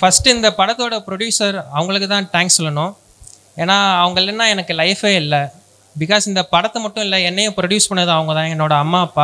First இந்த படத்தோட producer அவங்களுக்கு தான் தேங்க்ஸ் சொல்லணும் ஏன்னா அவங்க இல்லைன்னா எனக்கு லைஃபே இல்லை பிகாஸ் இந்த படத்தை மட்டும் இல்லை என்னையும் ப்ரொடியூஸ் பண்ணது அவங்க தான் என்னோட அம்மா அப்பா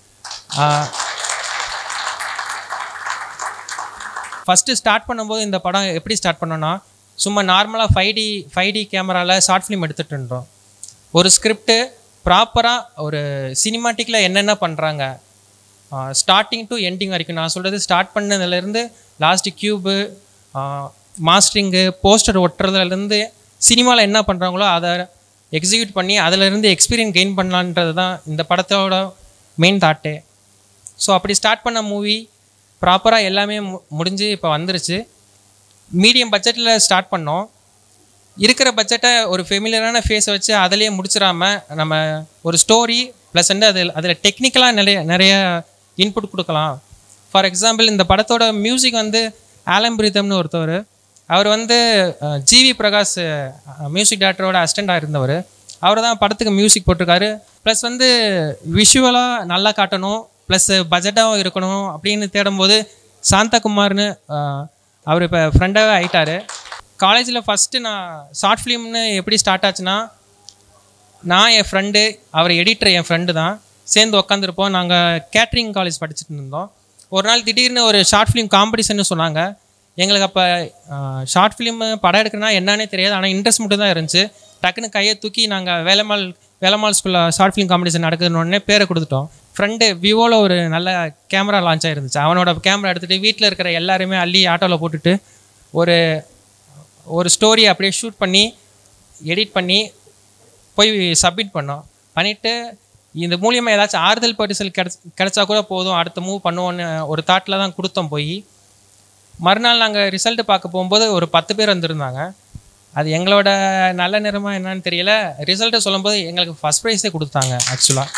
ஃபஸ்ட்டு ஸ்டார்ட் பண்ணும்போது இந்த படம் எப்படி ஸ்டார்ட் பண்ணோன்னா சும்மா நார்மலாக ஃபைவ் டி ஃபைவ் டி கேமராவில் ஷார்ட் ஃபிலிம் எடுத்துகிட்டு இருந்தோம் ஒரு ஸ்கிரிப்டு ப்ராப்பராக ஒரு சினிமாட்டிக்கில் என்னென்ன பண்ணுறாங்க ஸ்டார்டிங் டு எண்டிங் வரைக்கும் நான் சொல்கிறது ஸ்டார்ட் பண்ணதுலேருந்து லாஸ்ட்டு க்யூபு மாஸ்டரிங்கு போஸ்டர் ஒட்டுறதுலேருந்து சினிமாவில் என்ன பண்ணுறாங்களோ அதை எக்ஸிக்யூட் பண்ணி அதிலிருந்து எக்ஸ்பீரியன்ஸ் கெயின் பண்ணலான்றது தான் இந்த படத்தோட மெயின் தாட்டே ஸோ அப்படி ஸ்டார்ட் பண்ண மூவி ப்ராப்பராக எல்லாமே மு- முடிஞ்சு இப்போ வந்துருச்சு மீடியம் பட்ஜெட்டில் ஸ்டார்ட் பண்ணோம் இருக்கிற பட்ஜெட்டை ஒரு ஃபெமிலியரான ஃபேஸை வச்சு அதிலேயே முடிச்சிடாம நம்ம ஒரு ஸ்டோரி ப்ளஸ் வந்து அதில் அதில் டெக்னிக்கலாக நிறைய நிறைய இன்புட் கொடுக்கலாம் ஃபார் எக்ஸாம்பிள் இந்த படத்தோட மியூசிக் வந்து ஆலம் பிரீத்தம்னு ஒருத்தவர் அவர் வந்து அஹ், ஜிவி பிரகாஷ் மியூசிக் டேரக்டரோட அசிஸ்டண்டாக இருந்தவர் அவர் தான் படத்துக்கு மியூசிக் போட்டிருக்காரு ப்ளஸ் வந்து விஷுவலாக நல்லா காட்டணும் ப்ளஸ் பட்ஜெட்டாகவும் இருக்கணும் அப்படின்னு தேடும்போது சாந்தகுமார்னு அஹ், அவர் இப்போ ஃப்ரெண்டாகவே ஆயிட்டாரு காலேஜில் ஃபஸ்ட்டு நான் ஷார்ட் ஃபிலிம்னு எப்படி ஸ்டார்ட் ஆச்சுன்னா நான் என் ஃப்ரெண்டு அவர் எடிட்டர் என் ஃப்ரெண்டு தான் சேர்ந்து உட்காந்துருப்போம் நாங்கள் கேட்ரிங் காலேஜ் படிச்சுட்டு இருந்தோம் ஒரு நாள் திடீர்னு ஒரு ஷார்ட் ஃபிலிம் காம்படிஷன்னு சொன்னாங்க எங்களுக்கு அப்போ ஷார்ட் ஃபிலிம் படம் எடுக்கிறனா என்னன்னே தெரியாது ஆனால் இன்ட்ரெஸ்ட் மட்டும் தான் இருந்துச்சு டக்குன்னு கையை தூக்கி நாங்கள் வேலம்மாள் வேலம்மாள் ஸ்கூலில் ஷார்ட் ஃபிலிம் காம்படிஷன் நடக்குதுன்னு உடனே பேரை கொடுத்துட்டோம் ஃப்ரெண்டு விவோவில் ஒரு நல்ல கேமரா லான்ச் ஆயிருந்துச்சு அவனோட கேமரா எடுத்துகிட்டு வீட்டில் இருக்கிற எல்லாருமே அள்ளி ஆட்டோவில் போட்டுட்டு ஒரு ஒரு ஸ்டோரி அப்படியே ஷூட் பண்ணி எடிட் பண்ணி போய் சப்மிட் பண்ணோம் பண்ணிவிட்டு இந்த மூலியமாக ஏதாச்சும் ஆறுதல் பரிசல் கிடச் கிடச்சா கூட போதும் அடுத்த மூவ் பண்ணுவோன்னு ஒரு தாட்டில் தான் கொடுத்தோம் போய் மறுநாள் நாங்கள் ரிசல்ட் பார்க்க போகும்போது ஒரு பத்து பேர் வந்திருந்தாங்க அது எங்களோட நல்ல நேரமா என்னன்னு தெரியல ரிசல்ட்டை சொல்லும்போது எங்களுக்கு ஃபஸ்ட் ப்ரைஸே கொடுத்தாங்க ஆக்சுவலாக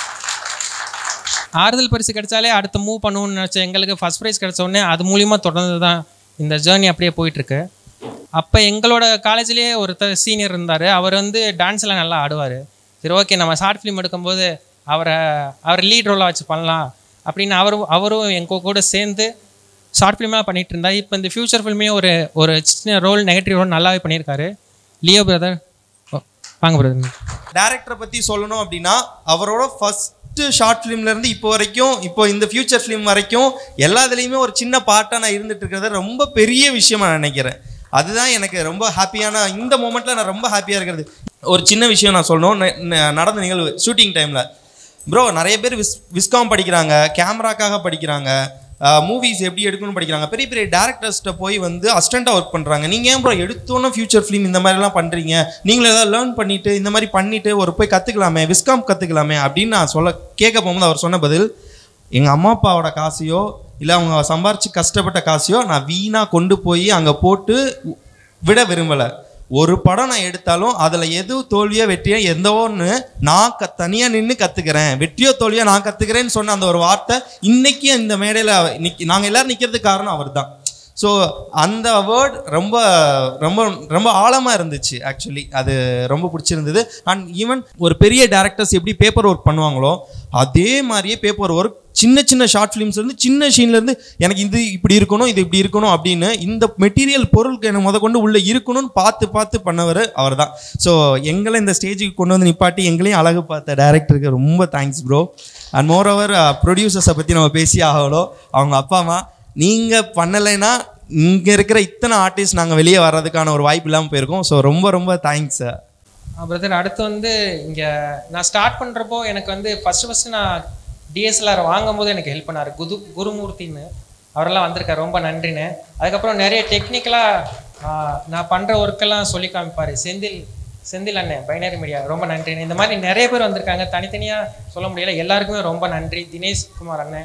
ஆறுதல் பரிசு கிடைச்சாலே அடுத்த மூவ் பண்ணுவோம்னு நினச்ச எங்களுக்கு ஃபஸ்ட் ப்ரைஸ் கிடைச்ச உடனே அது மூலியமாக தொடர்ந்து தான் இந்த ஜேர்னி அப்படியே போயிட்டுருக்கு அப்போ எங்களோட காலேஜ்லேயே ஒருத்தர் சீனியர் இருந்தார் அவர் வந்து டான்ஸ்லாம் நல்லா ஆடுவார் சரி ஓகே நம்ம ஷார்ட் ஃபிலிம் எடுக்கும்போது அவரை அவர் லீட் ரோலாக வச்சு பண்ணலாம் அப்படின்னு அவரும் அவரும் எங்கள் கூட சேர்ந்து ஷார்ட் ஃபிலிமாக பண்ணிட்டு இருந்தா இப்போ இந்த ஃபியூச்சர் ஃபில்மையும் ஒரு ஒரு சின்ன ரோல் நெகட்டிவ் ரோல் நல்லாவே பண்ணியிருக்காரு லியோ பிரதர் வாங்க பிரதர் டேரக்டரை பற்றி சொல்லணும் அப்படின்னா அவரோட ஃபஸ்ட்டு ஷார்ட் ஃபிலிம்லேருந்து இப்போ வரைக்கும் இப்போ இந்த ஃபியூச்சர் ஃபிலிம் வரைக்கும் எல்லாத்துலேயுமே ஒரு சின்ன பார்ட்டாக நான் இருந்துட்டு இருக்கிறது ரொம்ப பெரிய விஷயமா நான் நினைக்கிறேன் அதுதான் எனக்கு ரொம்ப ஹாப்பியான இந்த மூமெண்ட்டில் நான் ரொம்ப ஹாப்பியாக இருக்கிறது ஒரு சின்ன விஷயம் நான் சொல்லணும் ந- ந- நடந்த நிகழ்வு ஷூட்டிங் டைமில் ப்ரோ நிறைய பேர் விஸ் விஸ்காம் படிக்கிறாங்க கேமராக்காக படிக்கிறாங்க மூவிஸ் எப்படி எடுக்கணும்னு படிக்கிறாங்க பெரிய பெரிய டேரக்டர்ஸ்ட்ட போய் வந்து அசிஸ்டண்ட்டாக ஒர்க் பண்ணுறாங்க நீங்கள் ஏன் ப்ரோ எடுத்தோன்னே ஃபியூச்சர் ஃபிலிம் இந்த மாதிரிலாம் பண்ணுறீங்க நீங்களும் ஏதாவது லேர்ன் பண்ணிட்டு இந்த மாதிரி பண்ணிட்டு ஒரு போய் கற்றுக்கலாமே விஸ்காம் கற்றுக்கலாமே அப்படின்னு நான் சொல்ல கேட்க போகும்போது அவர் சொன்ன பதில் எங்கள் அம்மா அப்பாவோட காசையோ இல்லை அவங்க சம்பாரிச்சு கஷ்டப்பட்ட காசையோ நான் வீணாக கொண்டு போய் அங்கே போட்டு விட விரும்பலை ஒரு படம் நான் எடுத்தாலும் அதில் எது தோல்வியோ வெற்றியோ எந்த ஒன்று நான் க தனியாக நின்று கற்றுக்கிறேன் வெற்றியோ தோல்வியோ நான் கற்றுக்கிறேன்னு சொன்ன அந்த ஒரு வார்த்தை இன்னைக்கு இந்த மேடையில் நிக் நாங்கள் எல்லாரும் நிற்கிறதுக்கு காரணம் அவர் தான் ஸோ அந்த வேர்ட் ரொம்ப ரொம்ப ரொம்ப ஆழமாக இருந்துச்சு ஆக்சுவலி அது ரொம்ப பிடிச்சிருந்தது அண்ட் ஈவன் ஒரு பெரிய டேரக்டர்ஸ் எப்படி பேப்பர் ஒர்க் பண்ணுவாங்களோ அதே மாதிரியே பேப்பர் ஒர்க் சின்ன சின்ன ஷார்ட் ஃபிலிம்ஸ் இருந்து சின்ன சீன்லேருந்து எனக்கு இது இப்படி இருக்கணும் இது இப்படி இருக்கணும் அப்படின்னு இந்த மெட்டீரியல் பொருளுக்கு எனக்கு முத கொண்டு உள்ளே இருக்கணும்னு பார்த்து பார்த்து பண்ணவர் அவர் தான் ஸோ எங்களை இந்த ஸ்டேஜுக்கு கொண்டு வந்து நிப்பாட்டி எங்களையும் அழகு பார்த்த டேரக்டருக்கு ரொம்ப thanks bro and moreover ப்ரொடியூசர்ஸை பற்றி நம்ம பேசி ஆகணும் அவங்க அப்பா அம்மா நீங்கள் பண்ணலைன்னா இங்கே இருக்கிற இத்தனை ஆர்டிஸ்ட் நாங்கள் வெளியே வர்றதுக்கான ஒரு வாய்ப்பு இல்லாமல் போயிருக்கோம் ஸோ ரொம்ப ரொம்ப தேங்க்ஸ் பிரதர் அடுத்து வந்து இங்கே நான் ஸ்டார்ட் பண்ணுறப்போ எனக்கு வந்து ஃபஸ்ட்டு ஃபஸ்ட்டு நான் டிஎஸ்எல்ஆர் வாங்கும்போது எனக்கு ஹெல்ப் பண்ணார் குரு குருமூர்த்தின்னு அவரெல்லாம் வந்திருக்காரு ரொம்ப நன்றின்னு அதுக்கப்புறம் நிறைய டெக்னிக்கலாக நான் பண்ணுற ஒர்க்கெல்லாம் சொல்லி காமிப்பார் செந்தில் செந்தில் அண்ணன் பைனரி மீடியா ரொம்ப நன்றிண்ணே இந்த மாதிரி நிறைய பேர் வந்திருக்காங்க தனித்தனியாக சொல்ல முடியல எல்லாருக்குமே ரொம்ப நன்றி தினேஷ் குமார் அண்ணன்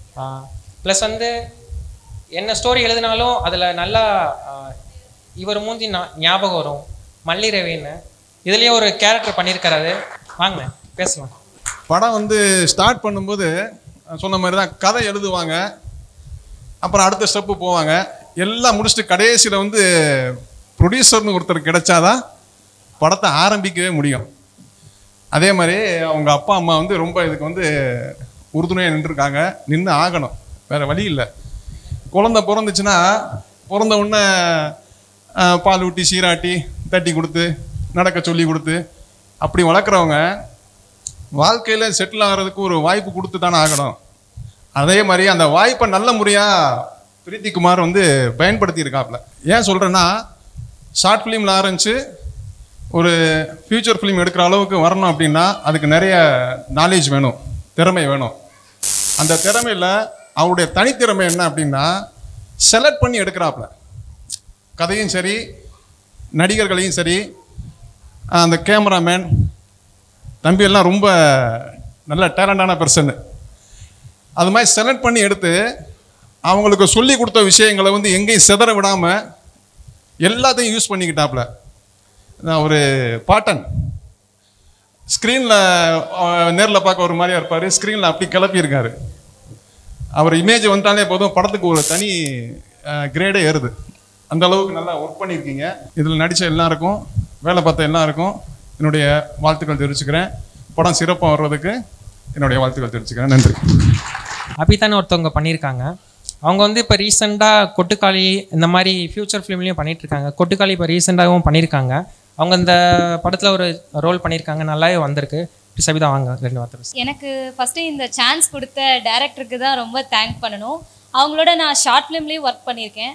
ப்ளஸ் வந்து என்ன ஸ்டோரி எழுதினாலும் அதில் நல்லா ஆஹ், இவர் மூஞ்சி ஞா- ஞாபகம் வரும் மல்லி ரவின்னு இதுலேயே ஒரு கேரக்டர் பண்ணியிருக்காரு வாங்க பேசலாம் படம் வந்து ஸ்டார்ட் பண்ணும்போது சொன்ன மாதிரி தான் கதை எழுதுவாங்க அப்புறம் அடுத்த ஸ்டெப்பு போவாங்க எல்லாம் முடிச்சுட்டு கடைசியில் வந்து ப்ரொடியூசர்னு ஒருத்தர் கிடைச்சாதான் படத்தை ஆரம்பிக்கவே முடியும் அதே மாதிரி அவங்க அப்பா அம்மா வந்து ரொம்ப இதுக்கு வந்து உறுதுணையாக நின்றுருக்காங்க நின்று ஆகணும் வேற வழி இல்லை குழந்தை பிறந்துச்சுன்னா பிறந்த உடனே ஆஹ், பால் ஊட்டி சீராட்டி தட்டி கொடுத்து நடக்க சொல்லி கொடுத்து அப்படி வளர்க்குறவங்க வாழ்க்கையில் செட்டில் ஆகிறதுக்கு ஒரு வாய்ப்பு கொடுத்து தானே ஆகணும் அதே மாதிரி அந்த வாய்ப்பை நல்ல முறையாக பிரீத்தி குமார் வந்து பயன்படுத்தி இருக்காப்புல ஏன் சொல்கிறேன்னா ஷார்ட் ஃபிலிமில் ஆரம்பித்து ஒரு ஃப்யூச்சர் ஃபிலிம் எடுக்கிற அளவுக்கு வரணும் அப்படின்னா அதுக்கு நிறைய நாலேஜ் வேணும் திறமை வேணும் அந்த திறமையில் அவருடைய தனித்திறமை என்ன அப்படின்னா செலக்ட் பண்ணி எடுக்கிறாப்புல கதையும் சரி நடிகர்களையும் சரி அந்த கேமராமேன் தம்பி எல்லாம் ரொம்ப நல்ல டேலண்டான பர்சன் அது மாதிரி செலக்ட் பண்ணி எடுத்து அவங்களுக்கு சொல்லி கொடுத்த விஷயங்களை வந்து எங்கேயும் சிதற விடாமல் எல்லாத்தையும் யூஸ் பண்ணிக்கிட்டாப்புல நான் ஒரு பாட்டன் ஸ்க்ரீனில் நேரில் பார்க்க ஒரு மாதிரியா இருப்பார் ஸ்க்ரீனில் அப்படி கிளப்பியிருக்காரு அவர் இமேஜ் வந்துட்டாலே போதும் படத்துக்கு ஒரு தனி கிரேடே ஏறுது அந்த அளவுக்கு நல்லா ஒர்க் பண்ணியிருக்கீங்க இதில் நடித்த எல்லாருக்கும் வேலை பார்த்த எல்லாருக்கும் என்னுடைய வாழ்த்துக்கள் தெரிவிச்சுக்கிறேன் படம் சிறப்பாக வர்றதுக்கு என்னுடைய வாழ்த்துக்கள் தெரிவிச்சுக்கிறேன் நன்றி அபிதான்னு ஒருத்தவங்க பண்ணியிருக்காங்க அவங்க வந்து இப்போ ரீசெண்டாக கொட்டுக்காளி இந்த மாதிரி ஃப்யூச்சர் ஃபிலிம்லேயும் பண்ணிட்டு இருக்காங்க கொட்டுக்காளி இப்போ ரீசெண்டாகவும் பண்ணியிருக்காங்க அவங்க இந்த படத்தில் ஒரு ரோல் பண்ணியிருக்காங்க நல்லாவே வந்திருக்கு இப்படி சபிதா வாங்க ரெண்டு வார்த்தை பேசுங்க. எனக்கு ஃபஸ்ட்டு இந்த சான்ஸ் கொடுத்த டேரக்டருக்கு தான் ரொம்ப தேங்க் பண்ணணும் அவங்களோட நான் ஷார்ட் ஃபிலிம்லேயும் ஒர்க் பண்ணியிருக்கேன்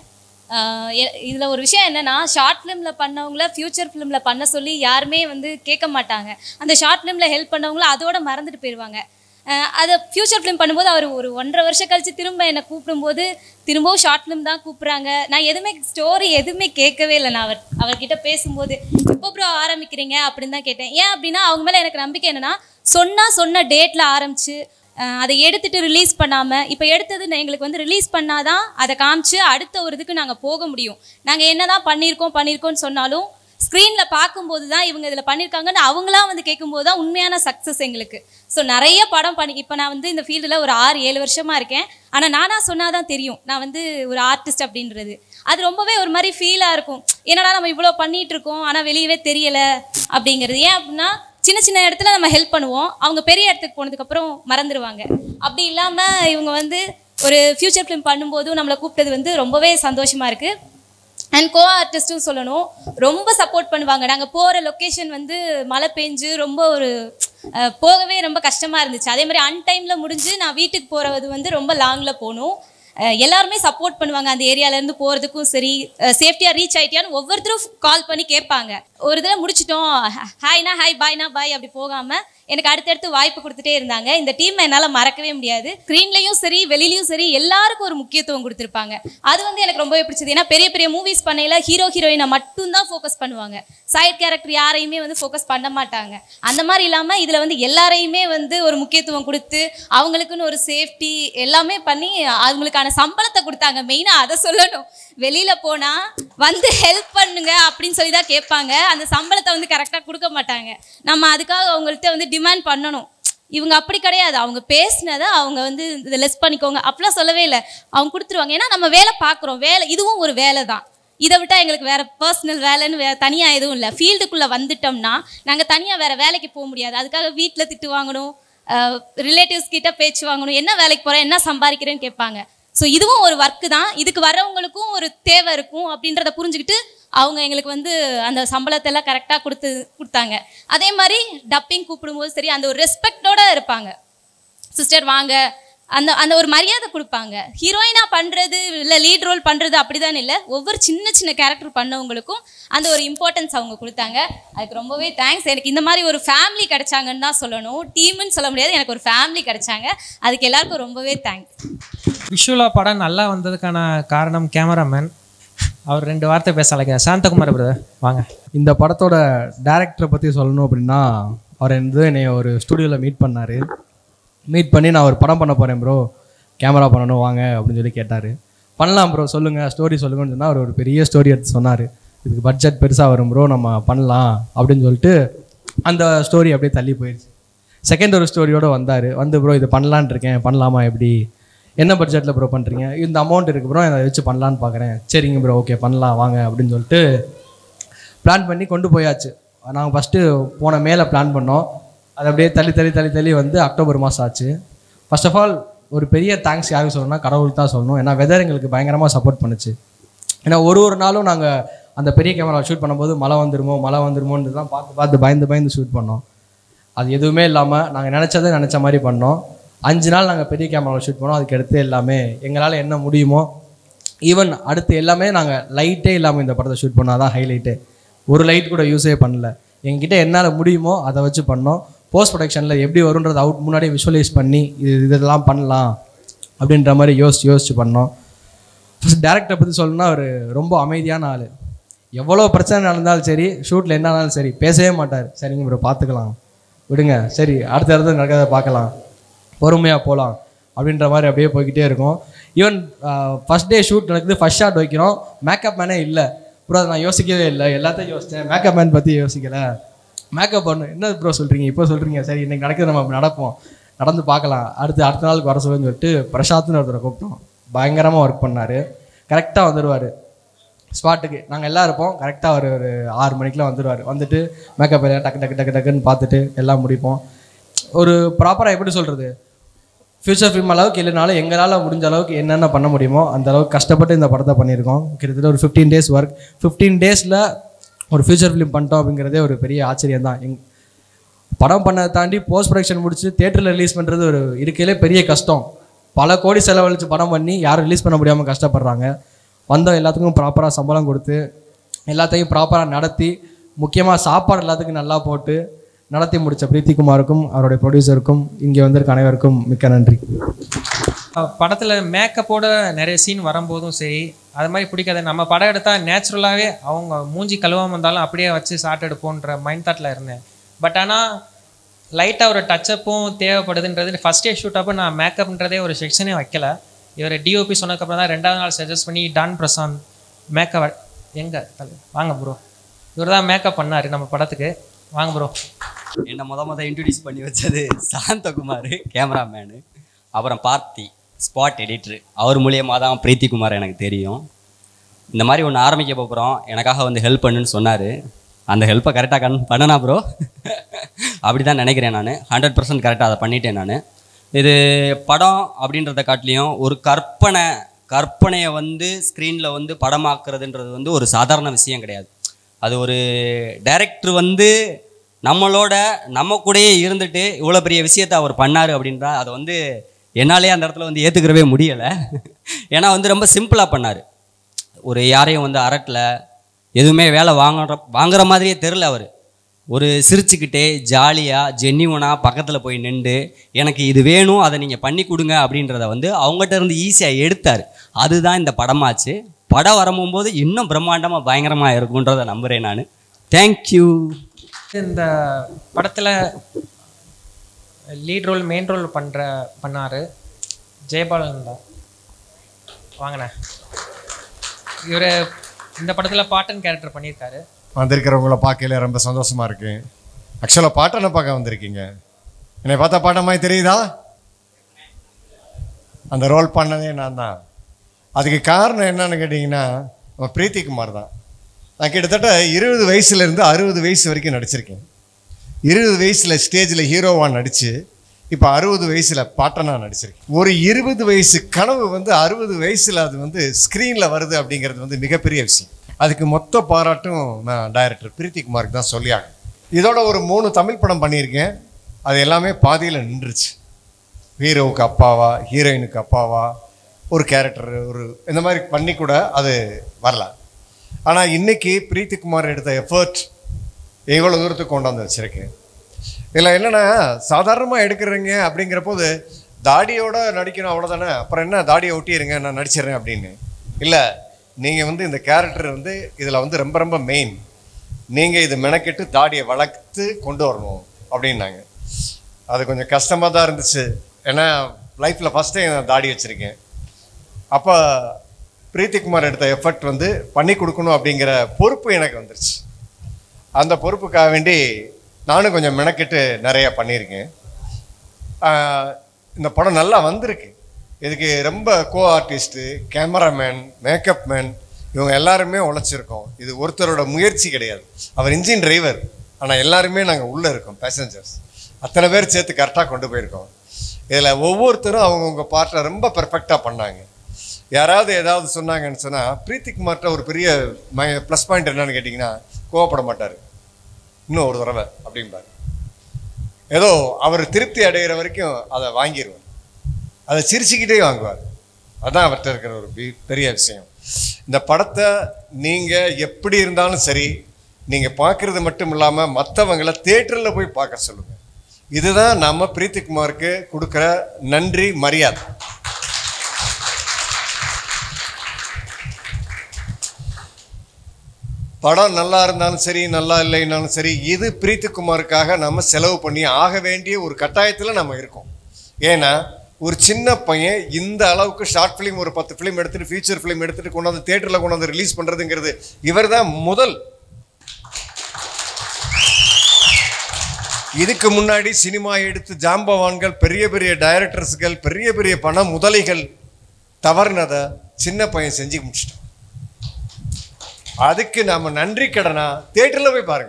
இதில் ஒரு விஷயம் என்னென்னா ஷார்ட் ஃபிலிமில் பண்ணவங்கள ஃப்யூச்சர் ஃபிலிமில் பண்ண சொல்லி யாருமே வந்து கேட்க மாட்டாங்க அந்த ஷார்ட் ஃபிலிமில் ஹெல்ப் பண்ணவங்கள அதோட மறந்துட்டு போயிடுவாங்க அஹ் அதை ஃப்யூச்சர் ஃபிலிம் பண்ணும்போது அவர் ஒரு ஒன்றரை வருஷம் கழிச்சு திரும்ப என்னை கூப்பிடும்போது திரும்பவும் ஷார்ட் ஃபிலிம் தான் கூப்பிட்றாங்க நான் எதுவுமே ஸ்டோரி எதுவுமே கேட்கவே இல்லை நான் அவர் அவர்கிட்ட பேசும்போது எப்போ ப்ரோ ஆரம்பிக்கிறீங்க அப்படின்னு தான் கேட்டேன் ஏன் அப்படின்னா அவங்க மேலே எனக்கு நம்பிக்கை என்னன்னா சொன்னால் சொன்ன டேட்டில் ஆரம்பிச்சு அஹ் அதை எடுத்துட்டு ரிலீஸ் பண்ணாமல் இப்போ எடுத்தது நான் எங்களுக்கு வந்து ரிலீஸ் பண்ணாதான் அதை காமிச்சு அடுத்த ஒரு இதுக்கு நாங்கள் போக முடியும் நாங்கள் என்னதான் பண்ணியிருக்கோம் பண்ணியிருக்கோம்னு சொன்னாலும் ஸ்க்ரீனில் பார்க்கும்போது தான் இவங்க இதில் பண்ணியிருக்காங்கன்னு அவங்களா வந்து கேட்கும்போது தான் உண்மையான சக்ஸஸ் எங்களுக்கு ஸோ நிறைய படம் பண்ணி இப்போ நான் வந்து இந்த ஃபீல்டில் ஒரு ஆறு ஏழு வருஷமாக இருக்கேன் ஆனால் நானாக சொன்னால் தான் தெரியும் நான் வந்து ஒரு ஆர்டிஸ்ட் அப்படின்றது அது ரொம்பவே ஒரு மாதிரி ஃபீலாக இருக்கும் என்னடா நம்ம இவ்வளோ பண்ணிட்டு இருக்கோம் ஆனால் வெளியவே தெரியலை அப்படிங்கிறது ஏன் அப்படின்னா சின்ன சின்ன இடத்துல நம்ம ஹெல்ப் பண்ணுவோம் அவங்க பெரிய இடத்துக்கு போனதுக்கப்புறம் மறந்துடுவாங்க அப்படி இல்லாமல் இவங்க வந்து ஒரு ஃப்யூச்சர் ஃபிலிம் பண்ணும்போதும் நம்மளை கூப்பிட்டது வந்து ரொம்பவே சந்தோஷமாக இருக்குது அண்ட் கோ ஆர்டிஸ்ட்டும் சொல்லணும் ரொம்ப சப்போர்ட் பண்ணுவாங்க நாங்கள் போகிற லொக்கேஷன் வந்து மழை பெஞ்சு ரொம்ப ஒரு அஹ், போகவே ரொம்ப கஷ்டமாக இருந்துச்சு அதே மாதிரி அன்டைமில் முடிஞ்சு நான் வீட்டுக்கு போகிறது வந்து ரொம்ப லாங்கில் போகணும் அஹ், எல்லாருமே சப்போர்ட் பண்ணுவாங்க அந்த ஏரியாலேருந்து போகிறதுக்கும் சரி சேஃப்டியாக ரீச் ஆயிட்டியான்னு ஒவ்வொருத்தரும் கால் பண்ணி கேட்பாங்க ஒரு தடவை முடிச்சிட்டோம் ஹாய்னா ஹாய் பாய்னா பாய் அப்படி போகாமல் எனக்கு அடுத்தடுத்து வாய்ப்பு கொடுத்துட்டே இருந்தாங்க இந்த டீம் என்னால் மறக்கவே முடியாது ஸ்க்ரீன்லேயும் சரி வெளியிலயும் சரி எல்லாருக்கும் ஒரு முக்கியத்துவம் கொடுத்துருப்பாங்க அது வந்து எனக்கு ரொம்பவே பிடிச்சது ஏன்னா பெரிய பெரிய மூவிஸ் பண்ணையில் ஹீரோ ஹீரோயினை மட்டும்தான் ஃபோக்கஸ் பண்ணுவாங்க சைட் கேரக்டர் யாரையுமே வந்து ஃபோக்கஸ் பண்ண மாட்டாங்க அந்த மாதிரி இல்லாமல் இதில் வந்து எல்லாரையுமே வந்து ஒரு முக்கியத்துவம் கொடுத்து அவங்களுக்குன்னு ஒரு சேஃப்டி எல்லாமே பண்ணி அவங்களுக்கான சம்பளத்தை கொடுத்தாங்க மெயினாக அதை சொல்லணும் வெளியில் போனால் வந்து ஹெல்ப் பண்ணுங்க அப்படின்னு சொல்லி தான் கேட்பாங்க அந்த சம்பளத்தை வந்து கரெக்டாக கொடுக்க மாட்டாங்க நம்ம அதுக்காக அவங்கள்ட்ட வந்து டிமாண்ட் பண்ணணும் இவங்க அப்படி கிடையாது அவங்க பேசினதை அவங்க வந்து இதை லெஸ் பண்ணிக்கோங்க அப்படிலாம் சொல்லவே இல்லை அவங்க கொடுத்துருவாங்க ஏன்னா நம்ம வேலை பார்க்குறோம் வேலை இதுவும் ஒரு வேலை தான் இதை விட்டால் எங்களுக்கு வேறு பர்சனல் வேலைன்னு வே தனியாக எதுவும் இல்லை ஃபீல்டுக்குள்ளே வந்துட்டோம்னா நாங்கள் தனியாக வேறு வேலைக்கு போக முடியாது அதுக்காக வீட்டில் திட்டு வாங்கணும் ரிலேட்டிவ்ஸ் கிட்ட பேச்சு வாங்கணும் என்ன வேலைக்கு போகிறேன் என்ன சம்பாதிக்கிறேன்னு கேட்பாங்க ஸோ இதுவும் ஒரு ஒர்க்கு தான் இதுக்கு வர்றவங்களுக்கும் ஒரு தேவை இருக்கும் அப்படின்றத புரிஞ்சுக்கிட்டு அவங்க எங்களுக்கு வந்து அந்த சம்பளத்தை எல்லாம் கரெக்டாக கொடுத்து கொடுத்தாங்க அதே மாதிரி டப்பிங் கூப்பிடும்போது சரி அந்த ஒரு ரெஸ்பெக்டோட இருப்பாங்க சிஸ்டர் வாங்க அந்த அந்த ஒரு மரியாதை கொடுப்பாங்க ஹீரோயினாக பண்ணுறது இல்லை லீட் ரோல் பண்ணுறது அப்படிதான் இல்லை ஒவ்வொரு சின்ன சின்ன கேரக்டர் பண்ணவங்களுக்கும் அந்த ஒரு இம்பார்ட்டன்ஸ் அவங்க கொடுத்தாங்க அதுக்கு ரொம்பவே தேங்க்ஸ் எனக்கு இந்த மாதிரி ஒரு ஃபேமிலி கிடைச்சாங்கன்னு தான் சொல்லணும் டீம்னு சொல்ல முடியாது எனக்கு ஒரு ஃபேமிலி கிடைச்சாங்க அதுக்கு எல்லாருக்கும் ரொம்பவே தேங்க்ஸ் விஷுவலாக படம் நல்லா வந்ததுக்கான காரணம் கேமராமேன் அவர் ரெண்டு வார்த்தை பேச அழைக்கிறேன் சாந்தகுமார் பிரதர் வாங்க இந்த படத்தோட டேரக்டரை பற்றி சொல்லணும் அப்படின்னா அவர் வந்து என்னை ஒரு ஸ்டூடியோவில் மீட் பண்ணார் மீட் பண்ணி நான் ஒரு படம் பண்ண போகிறேன் ப்ரோ கேமரா பண்ணணும் வாங்க அப்படின்னு சொல்லி கேட்டார் பண்ணலாம் ப்ரோ சொல்லுங்கள் ஸ்டோரி சொல்லுங்கன்னு சொன்னால் அவர் ஒரு பெரிய ஸ்டோரி எடுத்து சொன்னார் இதுக்கு பட்ஜெட் பெருசாக வரும் ப்ரோ நம்ம பண்ணலாம் அப்படின்னு சொல்லிட்டு அந்த ஸ்டோரி அப்படியே தள்ளி போயிடுச்சு செகண்ட் ஒரு ஸ்டோரியோட வந்தார் வந்து ப்ரோ இது பண்ணலான்னு இருக்கேன் பண்ணலாமா எப்படி என்ன பட்ஜெட்டில் ப்ரோ பண்ணுறீங்க இந்த அமௌண்ட் இருக்கு ப்ரோ அதை வச்சு பண்ணலான்னு பார்க்குறேன் சரிங்க ப்ரோ ஓகே பண்ணலாம் வாங்க அப்படின்னு சொல்லிட்டு பிளான் பண்ணி கொண்டு போயாச்சு நாங்கள் ஃபஸ்ட்டு போன மேலே பிளான் பண்ணோம் அது அப்படியே தள்ளி தள்ளி தள்ளி தள்ளி வந்து அக்டோபர் மாதம் ஆச்சு ஃபர்ஸ்ட் ஆஃப் ஆல் ஒரு பெரிய தேங்க்ஸ் யாருக்கு சொல்லணும்னா கடவுள் தான் சொல்லணும் ஏன்னா வெதர் எங்களுக்கு பயங்கரமாக சப்போர்ட் பண்ணுச்சு ஏன்னா ஒரு ஒரு நாளும் நாங்கள் அந்த பெரிய கேமரா ஷூட் பண்ணும்போது மழை வந்துருமோ மழை வந்துருமோன்னு தான் பார்த்து பார்த்து பயந்து பயந்து ஷூட் பண்ணோம் அது எதுவுமே இல்லாமல் நாங்கள் நினச்சதை நினச்ச மாதிரி பண்ணோம் அஞ்சு நாள் நாங்கள் பெரிய கேமராவில் ஷூட் பண்ணோம் அதுக்கு அடுத்து எல்லாமே எங்களால் என்ன முடியுமோ ஈவன் அடுத்து எல்லாமே நாங்கள் லைட்டே இல்லாமல் இந்த படத்தை ஷூட் பண்ணோம் அதான் ஹைலைட்டு ஒரு லைட் கூட யூஸே பண்ணல எங்ககிட்ட என்னால் முடியுமோ அதை வச்சு பண்ணோம் போஸ்ட் ப்ரொடக்ஷனில் எப்படி வரும்ன்றதை அவுட் முன்னாடியே விஷுவலைஸ் பண்ணி இது இதெல்லாம் பண்ணலாம் அப்படின்ற மாதிரி யோசிச்சு யோசிச்சு பண்ணோம் ஃபஸ்ட் டேரக்டரை பற்றி சொல்லணும்னா அவர் ரொம்ப அமைதியான ஆள் எவ்வளோ பிரச்சனை நடந்தாலும் சரி ஷூட்டில் என்ன ஆனாலும் சரி பேசவே மாட்டார் சரிங்க ப்ரோ பார்த்துக்கலாம் விடுங்க சரி அடுத்த இடத்துல நடக்கிறத பார்க்கலாம் பொறுமையாக போகலாம் அப்படின்ற மாதிரி அப்படியே போய்கிட்டே இருக்கும் ஈவன் ஃபஸ்ட் டே ஷூட் நடக்குது ஃபஸ்ட் ஷாட் வைக்கிறோம் மேக்கப் மேனே இல்லை ப்ரோ அதை நான் யோசிக்கவே இல்லை எல்லாத்தையும் யோசித்தேன் மேக்கப் மேன் பற்றி யோசிக்கலை மேக்கப் பண்ணு என்ன ப்ரோ சொல்கிறீங்க இப்போ சொல்கிறீங்க சரி இன்னைக்கு நடக்குது நம்ம நடப்போம் நடந்து பார்க்கலாம் அடுத்து அடுத்த நாளுக்கு வர சொல்லுன்னு சொல்லிட்டு பிரசாத்னு ஒருத்தரை கூப்பிட்டோம் பயங்கரமாக ஒர்க் பண்ணார் கரெக்டாக வந்துடுவார் ஸ்பாட்டுக்கு நாங்கள் எல்லாம் இருப்போம் கரெக்டாக ஒரு ஒரு ஆறு மணிக்கெலாம் வந்துடுவார் வந்துட்டு மேக்கப் எல்லாம் டக்கு டக்கு டக்கு டக்குன்னு பார்த்துட்டு எல்லாம் முடிப்போம் ஒரு ப்ராப்பராக எப்படி சொல்கிறது ஃபியூச்சர் ஃபிலிம் அளவுக்கு இல்லைனாலும் எங்களால் முடிஞ்ச அளவுக்கு என்னென்ன பண்ண முடியுமோ அந்த அளவுக்கு கஷ்டப்பட்டு இந்த படத்தை பண்ணியிருக்கோம் கிட்டத்தட்ட ஒரு ஃபிஃப்டீன் டேஸ் ஒர்க் ஃபிஃப்டீன் டேஸில் ஒரு ஃபியூச்சர் ஃபிலிம் பண்ணிட்டோம் அப்படிங்கிறதே ஒரு பெரிய ஆச்சரியம் தான் எங் படம் பண்ணதை தாண்டி போஸ்ட் ப்ரொடக்ஷன் முடிச்சு தேட்டரில் ரிலீஸ் பண்ணுறது ஒரு இருக்கையிலே பெரிய கஷ்டம் பல கோடி செலவழித்து படம் பண்ணி யாரும் ரிலீஸ் பண்ண முடியாமல் கஷ்டப்படுறாங்க வந்தோம் எல்லாத்துக்கும் ப்ராப்பராக சம்பளம் கொடுத்து எல்லாத்தையும் ப்ராப்பராக நடத்தி முக்கியமாக சாப்பாடு எல்லாத்துக்கும் நல்லா போட்டு நடத்தி முடித்த பிரீத்திகுமாருக்கும் அவருடைய ப்ரொடியூசருக்கும் இங்கே வந்திருக்க அனைவருக்கும் மிக்க நன்றி படத்தில் மேக்கப்போட நிறைய சீன் வரும்போதும் சரி அது மாதிரி பிடிக்காது நம்ம படம் எடுத்தால் நேச்சுரலாகவே அவங்க மூஞ்சி கழுவாம இருந்தாலும் அப்படியே வச்சு ஷாட் எடுப்போன்ற மைண்ட் தாட்டில் இருந்தேன் பட் ஆனால் லைட்டாக ஒரு டச்சப்பும் தேவைப்படுதுன்றது ஃபஸ்ட் டே ஷூட் அப்போ நான் மேக்கப்ன்றதே ஒரு செக்ஷனே வைக்கல இவர் டிஓபி சொன்னதுக்கப்புறம் தான் ரெண்டாவது நாள் சஜஸ்ட் பண்ணி டான் பிரசாந்த் மேக்கப் எங்கே வாங்க ப்ரோ இவர் தான் மேக்கப் பண்ணார் நம்ம படத்துக்கு வாங்க ப்ரோ என்னை முத முத இன்ட்ரடியூஸ் பண்ணி வச்சது சாந்தகுமார் கேமராமேனு அப்புறம் பார்த்தி ஸ்பாட் எடிட்ரு அவர் மூலியமாக தான் பிரீத்தி குமார் எனக்கு தெரியும் இந்த மாதிரி ஒன்று ஆரம்பிக்க போகிறோம் எனக்காக வந்து ஹெல்ப் பண்ணுன்னு சொன்னார் அந்த ஹெல்ப்பை கரெக்டாக கண் பண்ணனா ப்ரோ அப்படி தான் நினைக்கிறேன் நான் ஹண்ட்ரட் பர்சன்ட் கரெக்டாக அதை பண்ணிட்டேன் நான் இது படம் அப்படின்றத காட்டிலையும் ஒரு கற்பனை கற்பனையை வந்து ஸ்க்ரீனில் வந்து படமாக்குறதுன்றது வந்து ஒரு சாதாரண விஷயம் கிடையாது அது ஒரு டைரக்டர் வந்து நம்மளோட நம்ம கூடயே இருந்துட்டு இவ்வளோ பெரிய விஷயத்தை அவர் பண்ணார் அப்படின்றா அதை வந்து என்னாலே அந்த இடத்துல வந்து ஏற்றுக்கிறவே முடியலை ஏன்னா வந்து ரொம்ப சிம்பிளாக பண்ணார் ஒரு யாரையும் வந்து அரட்டல எதுவுமே வேலை வாங்குற வாங்குற மாதிரியே தெரில அவர் ஒரு சிரிச்சுக்கிட்டே ஜாலியாக ஜென்னிவனாக பக்கத்தில் போய் நின்று எனக்கு இது வேணும் அதை நீங்கள் பண்ணி கொடுங்க அப்படின்றத வந்து அவங்ககிட்ட இருந்து ஈஸியாக எடுத்தார் அதுதான் இந்த படமாச்சு படம் வரும்போது இன்னும் பிரம்மாண்டமாக பயங்கரமாக இருக்குன்றதை நம்புகிறேன் நான் தேங்க்யூ இந்த படத்தில் லீட் ரோல் மெயின் ரோல் பண்ணுற பண்ணார் ஜெயபாலன் தான் வாங்கண்ணே இவர் இந்த படத்தில் பாட்டன் கேரக்டர் பண்ணியிருக்காரு வந்திருக்கிறவங்கள பார்க்கல ரொம்ப சந்தோஷமா இருக்கு ஆக்சுவலாக பாட்டனை பார்க்க வந்திருக்கீங்க என்னை பார்த்தா பாட்ட மாதிரி தெரியுதா அந்த ரோல் பண்ணதே நான் தான் அதுக்கு காரணம் என்னன்னு கேட்டிங்கன்னா நம்ம பிரீத்தி குமார் தான் நான் கிட்டத்தட்ட இருபது வயசுலேருந்து அறுபது வயசு வரைக்கும் நடிச்சிருக்கேன் இருபது வயசில் ஸ்டேஜில் ஹீரோவாக நடித்து இப்போ அறுபது வயசில் பாட்டனாக நடிச்சிருக்கேன் ஒரு இருபது வயசு கனவு வந்து அறுபது வயசில் அது வந்து ஸ்க்ரீனில் வருது அப்படிங்கிறது வந்து மிகப்பெரிய விஷயம் அதுக்கு மொத்த பாராட்டும் நான் டைரக்டர் பிரீத்தி குமாருக்கு தான் சொல்லியாகும் இதோட ஒரு மூணு தமிழ் படம் பண்ணியிருக்கேன் அது எல்லாமே பாதியில் நின்றுச்சு ஹீரோவுக்கு அப்பாவா ஹீரோயினுக்கு அப்பாவா ஒரு கேரக்டர் ஒரு இந்த மாதிரி பண்ணி கூட அது வரல ஆனால் இன்னைக்கு பிரீத்தி குமார் எடுத்த எஃபர்ட் எவ்வளோ தூரத்துக்கு கொண்டு வந்து வச்சுருக்கேன் இதில் என்னென்னா சாதாரணமாக எடுக்கிறீங்க அப்படிங்கிற போது தாடியோட நடிக்கணும் அவ்வளோதானே அப்புறம் என்ன தாடியை ஒட்டிடுங்க நான் நடிச்சிடுறேன் அப்படின்னு இல்லை நீங்கள் வந்து இந்த கேரக்டர் வந்து இதில் வந்து ரொம்ப ரொம்ப மெயின் நீங்கள் இது மெனக்கெட்டு தாடியை வளர்த்து கொண்டு வரணும் அப்படின்னாங்க அது கொஞ்சம் கஷ்டமாக தான் இருந்துச்சு ஏன்னா லைஃப்பில் ஃபஸ்ட் டைம் நான் தாடி வச்சுருக்கேன் அப்போ பிரீத்திகுமார் எடுத்த எஃபர்ட் வந்து பண்ணி கொடுக்கணும் அப்படிங்கிற பொறுப்பு எனக்கு வந்துருச்சு அந்த பொறுப்புக்காக வேண்டி நானும் கொஞ்சம் மெனக்கெட்டு நிறையா பண்ணியிருக்கேன் ஆஹ் இந்த படம் நல்லா வந்திருக்கு இதுக்கு ரொம்ப co artist cameraman makeup man இவங்க எல்லாருமே உழைச்சிருக்கோம் இது ஒருத்தரோட முயற்சி கிடையாது அவர் இன்ஜின் டிரைவர் ஆனால் எல்லாருமே நாங்கள் உள்ளே இருக்கோம் பேசஞ்சர்ஸ் அத்தனை பேர் சேர்த்து கரெக்டாக கொண்டு போயிருக்கோம் இதில் ஒவ்வொருத்தரும் அவங்கவுங்க பார்ட்டை ரொம்ப பெர்ஃபெக்டாக பண்ணாங்க யாராவது ஏதாவது சொன்னாங்கன்னு சொன்னால் பிரீத்திகுமார்ட்ட ஒரு பெரிய ப்ளஸ் பாயிண்ட் என்னன்னு கேட்டிங்கன்னா கோவப்பட மாட்டார் இன்னும் ஒரு தடவை அப்படிம்பாரு ஏதோ அவர் திருப்தி அடைகிற வரைக்கும் அதை வாங்கிடுவார் அதை சிரிச்சுக்கிட்டே வாங்குவார் அதான் அவர்கிட்ட இருக்கிற ஒரு பி- பெரிய விஷயம் இந்த படத்தை நீங்கள் எப்படி இருந்தாலும் சரி நீங்கள் பார்க்குறது மட்டும் இல்லாமல் மற்றவங்கள தேட்டரில் போய் பார்க்க சொல்லுங்கள் இதுதான் நம்ம பிரீத்திகுமாருக்கு கொடுக்குற நன்றி மரியாதை படம் நல்லா இருந்தாலும் சரி நல்லா இல்லைனாலும் சரி இது பிரீத்திகுமாருக்காக நம்ம செலவு பண்ணி ஆக வேண்டிய ஒரு கட்டாயத்தில் நம்ம இருக்கோம் ஏன்னா ஒரு சின்ன பையன் இந்த அளவுக்கு ஷார்ட் ஃபிலிம் ஒரு பத்து ஃபிலிம் எடுத்துட்டு ஃபீச்சர் ஃபிலிம் எடுத்துட்டு கொண்டாந்து தேட்டரில் கொண்டாந்து ரிலீஸ் பண்ணுறதுங்கிறது இவர் தான் முதல் இதுக்கு முன்னாடி சினிமா எடுத்து ஜாம்பவான்கள் பெரிய பெரிய டைரக்டர்ஸ்கள் பெரிய பெரிய பண முதலைகள் தவறுனதை சின்ன பையன் செஞ்சு முடிச்சிட்டான் அதுக்கு நாம நன்றி கடனா தேட்டரில் போய் பாருங்க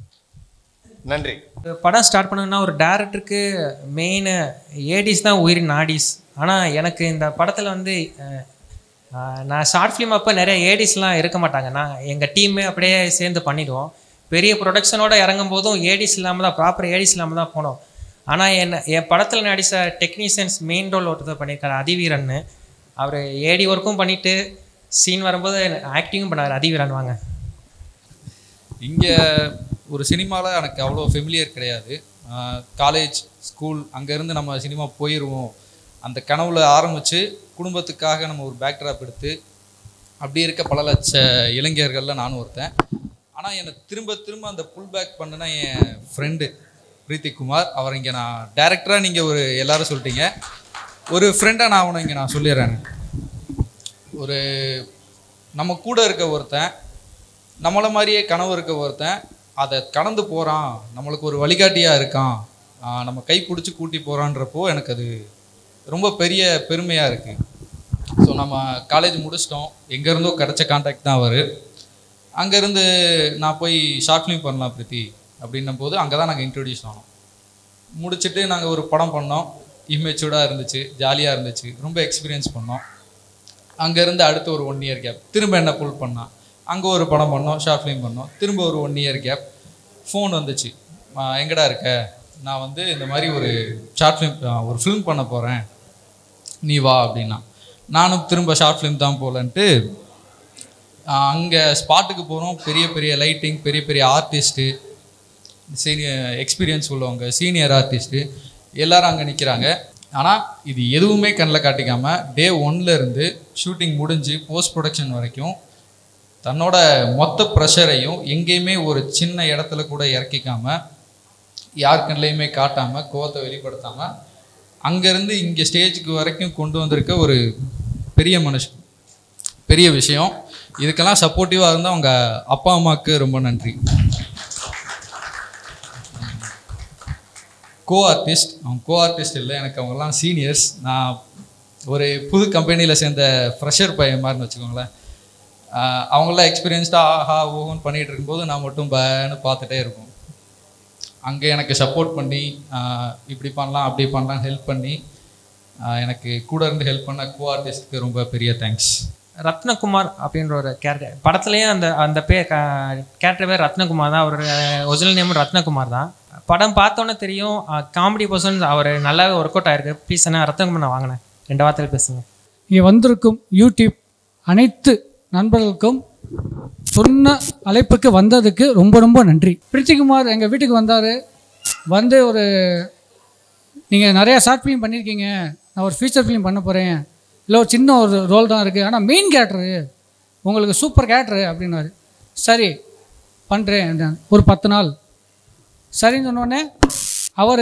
நன்றி ஒரு படம் ஸ்டார்ட் பண்ணணும்னா ஒரு டேரக்டருக்கு மெயின் ஏடிஸ் தான் உயிர் நாடிஸ் ஆனால் எனக்கு இந்த படத்தில் வந்து அஹ், அஹ், நான் ஷார்ட் ஃபிலிம் அப்போ நிறைய ஏடிஸ்லாம் இருக்க மாட்டாங்க நான் எங்கள் டீமே அப்படியே சேர்ந்து பண்ணிடுவோம் பெரிய ப்ரொடக்ஷனோட இறங்கும் போதும் ஏடிஸ் இல்லாமல் தான் ப்ராப்பர் ஏடிஸ் இல்லாமல் தான் போனோம் ஆனால் என்ன என் படத்தில் நடித்த டெக்னீஷியன்ஸ் மெயின் ரோல் ஒருத்தர் பண்ணியிருக்காரு அதிவீரன்னு அவர் ஏடி ஒர்க்கும் பண்ணிவிட்டு சீன் வரும்போது ஆக்டிங்கும் பண்ணார் அதிவீரன் வாங்க இங்கே ஒரு சினிமாவில் எனக்கு அவ்வளோ ஃபெமிலியர் கிடையாது காலேஜ் ஸ்கூல் அங்கேருந்து நம்ம சினிமா போயிடுவோம் அந்த கனவுல ஆரம்பித்து குடும்பத்துக்காக நம்ம ஒரு பேக்ட்ராப் எடுத்து அப்படி இருக்க பல லட்ச இளைஞர்களில் நானும் ஒருத்தன் ஆனால் என்னை திரும்ப திரும்ப அந்த புல் பேக் பண்ணுனா என் ஃப்ரெண்டு பிரீத்தி குமார் அவர் இங்கே நான் டேரக்டராக நீங்கள் ஒரு எல்லாரும் சொல்லிட்டீங்க ஒரு ஃப்ரெண்டாக நான் அவனை இங்கே நான் சொல்லிடுறேன் ஒரு நம்ம கூட இருக்க ஒருத்தன் நம்மளை மாதிரியே கனவு இருக்க ஒருத்தன் அதை கடந்து போகிறான் நம்மளுக்கு ஒரு வழிகாட்டியாக இருக்கான் ஆஹ் நம்ம கை பிடிச்சி கூட்டி போகிறான்றப்போ எனக்கு அது ரொம்ப பெரிய பெருமையாக இருக்குது ஸோ நம்ம காலேஜ் முடிச்சிட்டோம் எங்கேருந்தோ கிடச்ச கான்டாக்ட் தான் அவர் அங்கேருந்து நான் போய் ஷார்ட் ஃபிலிம் பண்ணலாம் பிரீத்தி அப்படின்னும் போது அங்கே தான் நாங்கள் இன்ட்ரடியூஸ் ஆனோம் முடிச்சுட்டு நாங்கள் ஒரு படம் பண்ணோம் இம்மெச்சூர்டாக இருந்துச்சு ஜாலியாக இருந்துச்சு ரொம்ப எக்ஸ்பீரியன்ஸ் பண்ணோம் அங்கேருந்து அடுத்து ஒரு ஒன் இயர் கேப் திரும்ப என்ன புல் பண்ணான் அங்கே ஒரு படம் பண்ணோம் ஷார்ட் ஃபிலிம் பண்ணோம் திரும்ப ஒரு ஒன் இயர் கேப் ஃபோன் வந்துச்சு "ஆ, எங்கடா இருக்க நான் வந்து இந்த மாதிரி ஒரு ஷார்ட் ஃபிலிம் ஒரு ஃபிலிம் பண்ண போகிறேன் நீ வா அப்படின்னா நானும் திரும்ப ஷார்ட் ஃபிலிம் தான் போகலன்ட்டு அங்கே ஸ்பாட்டுக்கு போகிறோம் பெரிய பெரிய லைட்டிங் பெரிய பெரிய ஆர்டிஸ்ட்டு சீனியர் எக்ஸ்பீரியன்ஸ் உள்ளவங்க சீனியர் ஆர்டிஸ்ட்டு எல்லாரும் அங்கே நிற்கிறாங்க ஆனால் இது எதுவுமே கண்ணில் காட்டிக்காம டே இருந்து ஷூட்டிங் முடிஞ்சு போஸ்ட் ப்ரொடக்ஷன் வரைக்கும் தன்னோட மொத்த ப்ரெஷரையும் எங்கேயுமே ஒரு சின்ன இடத்துல கூட இறக்கிக்காம யார் கண்ணிலையுமே காட்டாமல் கோவத்தை வெளிப்படுத்தாமல் அங்கேருந்து இங்கே ஸ்டேஜுக்கு வரைக்கும் கொண்டு வந்திருக்க ஒரு பெரிய மனுஷன் பெரிய விஷயம் இதுக்கெல்லாம் சப்போர்ட்டிவாக இருந்தால் அவங்க அப்பா அம்மாவுக்கு ரொம்ப நன்றி கோ ஆர்டிஸ்ட் அவங்க கோ ஆர்டிஸ்ட் இல்லை எனக்கு அவங்கெல்லாம் சீனியர்ஸ் நான் ஒரு புது கம்பெனியில் சேர்ந்த ஃப்ரெஷர் பையன் மாதிரின்னு வச்சுக்கோங்களேன் ஆஹ் அவங்களாம் எக்ஸ்பீரியன்ஸ்டாக ஆஹா ஓஹோன்னு பண்ணிகிட்டு இருக்கும்போது நான் மட்டும் பேன்னு பார்த்துட்டே இருப்போம் அங்கே எனக்கு சப்போர்ட் பண்ணி ஆஹ் இப்படி பண்ணலாம் அப்படி பண்ணலாம் ஹெல்ப் பண்ணி ஆஹ் எனக்கு கூட இருந்து ஹெல்ப் பண்ண கோ ஆர்டிஸ்ட்க்கு ரொம்ப பெரிய தேங்க்ஸ் ரத்னகுமார் அப்படின்ற ஒரு கேரக்டர் படத்துலேயும் அந்த அந்த பே கேரக்டர் பேர் ரத்னகுமார் தான் அவரோட ஒரிஜினல் நேம் ரத்னகுமார் தான் படம் பார்த்தோன்னே தெரியும் காமெடி பர்சன் அவர் நல்லாவே ஒர்க் அவுட் ஆயிருக்கு ப்ளீஸ் என்ன ரத்னகுமார் நான் வாங்கினேன் ரெண்டு வார்த்தையில் பேசுங்க இங்கே வந்திருக்கும் யூடியூப் அனைத்து நண்பர்களுக்கும் சொன்ன அழைப்புக்கு வந்ததுக்கு ரொம்ப ரொம்ப நன்றி பிரித்திகுமார் எங்கள் வீட்டுக்கு வந்தார் வந்து ஒரு நீங்கள் நிறையா ஷார்ட் ஃபிலிம் பண்ணியிருக்கீங்க நான் ஒரு ஃபீச்சர் ஃபிலிம் பண்ண போகிறேன் இல்லை ஒரு சின்ன ஒரு ரோல் தான் இருக்குது ஆனால் மெயின் கேரக்டரு உங்களுக்கு சூப்பர் கேரக்டரு அப்படின்னாரு சரி பண்ணுறேன் ஒரு பத்து நாள் சரின்னு சொன்னோடனே அவர்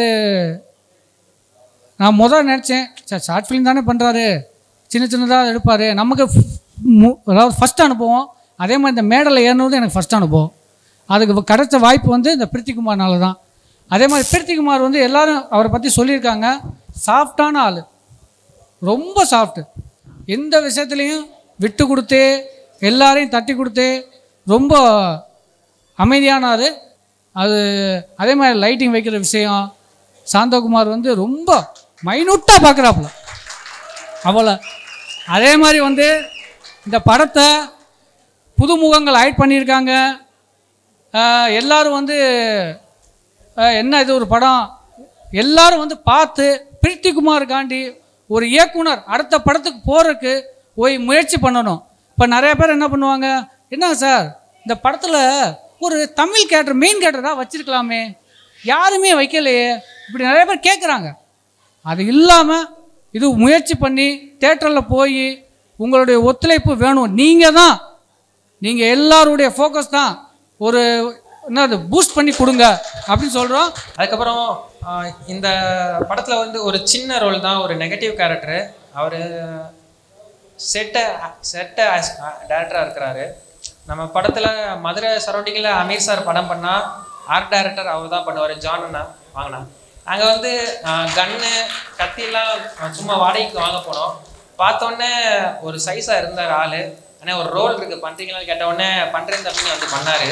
நான் முதல் நினச்சேன் சார் ஷார்ட் ஃபிலிம் தானே பண்ணுறாரு சின்ன சின்னதாக எடுப்பார் நமக்கு ஃப- மு- அதாவது ஃபஸ்ட் அனுபவம் அதே மாதிரி இந்த மேடலில் ஏறினது எனக்கு ஃபஸ்ட் அனுபவம் அதுக்கு கிடைச்ச வாய்ப்பு வந்து இந்த பிரித்திகுமார்னால தான் அதே மாதிரி பிரித்திகுமார் வந்து எல்லாரும் அவரை பற்றி சொல்லியிருக்காங்க சாஃப்டான ஆள் ரொம்ப சாஃப்ட்டு எந்த விஷயத்துலையும் விட்டு கொடுத்து எல்லாரையும் தட்டி கொடுத்து ரொம்ப அமைதியான ஆள் அது அதே மாதிரி லைட்டிங் வைக்கிற விஷயம் சாந்தகுமார் வந்து ரொம்ப மைனூட்டாக பார்க்குறாப்புல அவளை அதே மாதிரி வந்து இந்த படத்தை புதுமுகங்கள் ஆட் பண்ணியிருக்காங்க ஆஹ் எல்லாரும் வந்து ஆஹ் என்ன இது ஒரு படம் எல்லாரும் வந்து பார்த்து பிரீத்திகுமாருக்காண்டி ஒரு இயக்குனர் அடுத்த படத்துக்கு போகிறதுக்கு போய் முயற்சி பண்ணணும் இப்போ நிறைய பேர் என்ன பண்ணுவாங்க என்னங்க சார் இந்த படத்தில் ஒரு தமிழ் கேரக்டர் மெயின் கேரக்டர் தான் வச்சிருக்கலாமே யாருமே வைக்கலையே இப்படி நிறைய பேர் கேட்குறாங்க அது இல்லாமல் இது முயற்சி பண்ணி தேட்டரில் போய் உங்களுடைய ஒத்துழைப்பு வேணும் நீங்கள் தான் நீங்கள் எல்லாருடைய ஃபோக்கஸ் தான் ஒரு என்னது பூஸ்ட் பண்ணி கொடுங்க அப்படின்னு சொல்கிறோம் அதுக்கப்புறம் ஆஹ், இந்த படத்தில் வந்து ஒரு சின்ன ரோல் தான் ஒரு நெகட்டிவ் கேரக்டரு அவர் செட்ட செட்ட டேரக்டராக இருக்கிறாரு நம்ம படத்தில் மதுரை சரௌண்டிங்கில் அமீர் சார் படம் பண்ணால் ஆர்ட் டைரக்டர் அவர் தான் பண்ணுவார் ஜானுண்ணா வாங்கினா அங்கே வந்து கன்னு கத்தியெல்லாம் ஆஹ், சும்மா வாடகைக்கு வாங்க போனோம் பார்த்தோன்னே ஒரு சைஸாக இருந்தார் ஆள் ஆனால் ஒரு ரோல் இருக்குது பண்ணுறீங்களான்னு கேட்ட உடனே பண்ணுறேன் தம்பின்னு வந்து பண்ணார்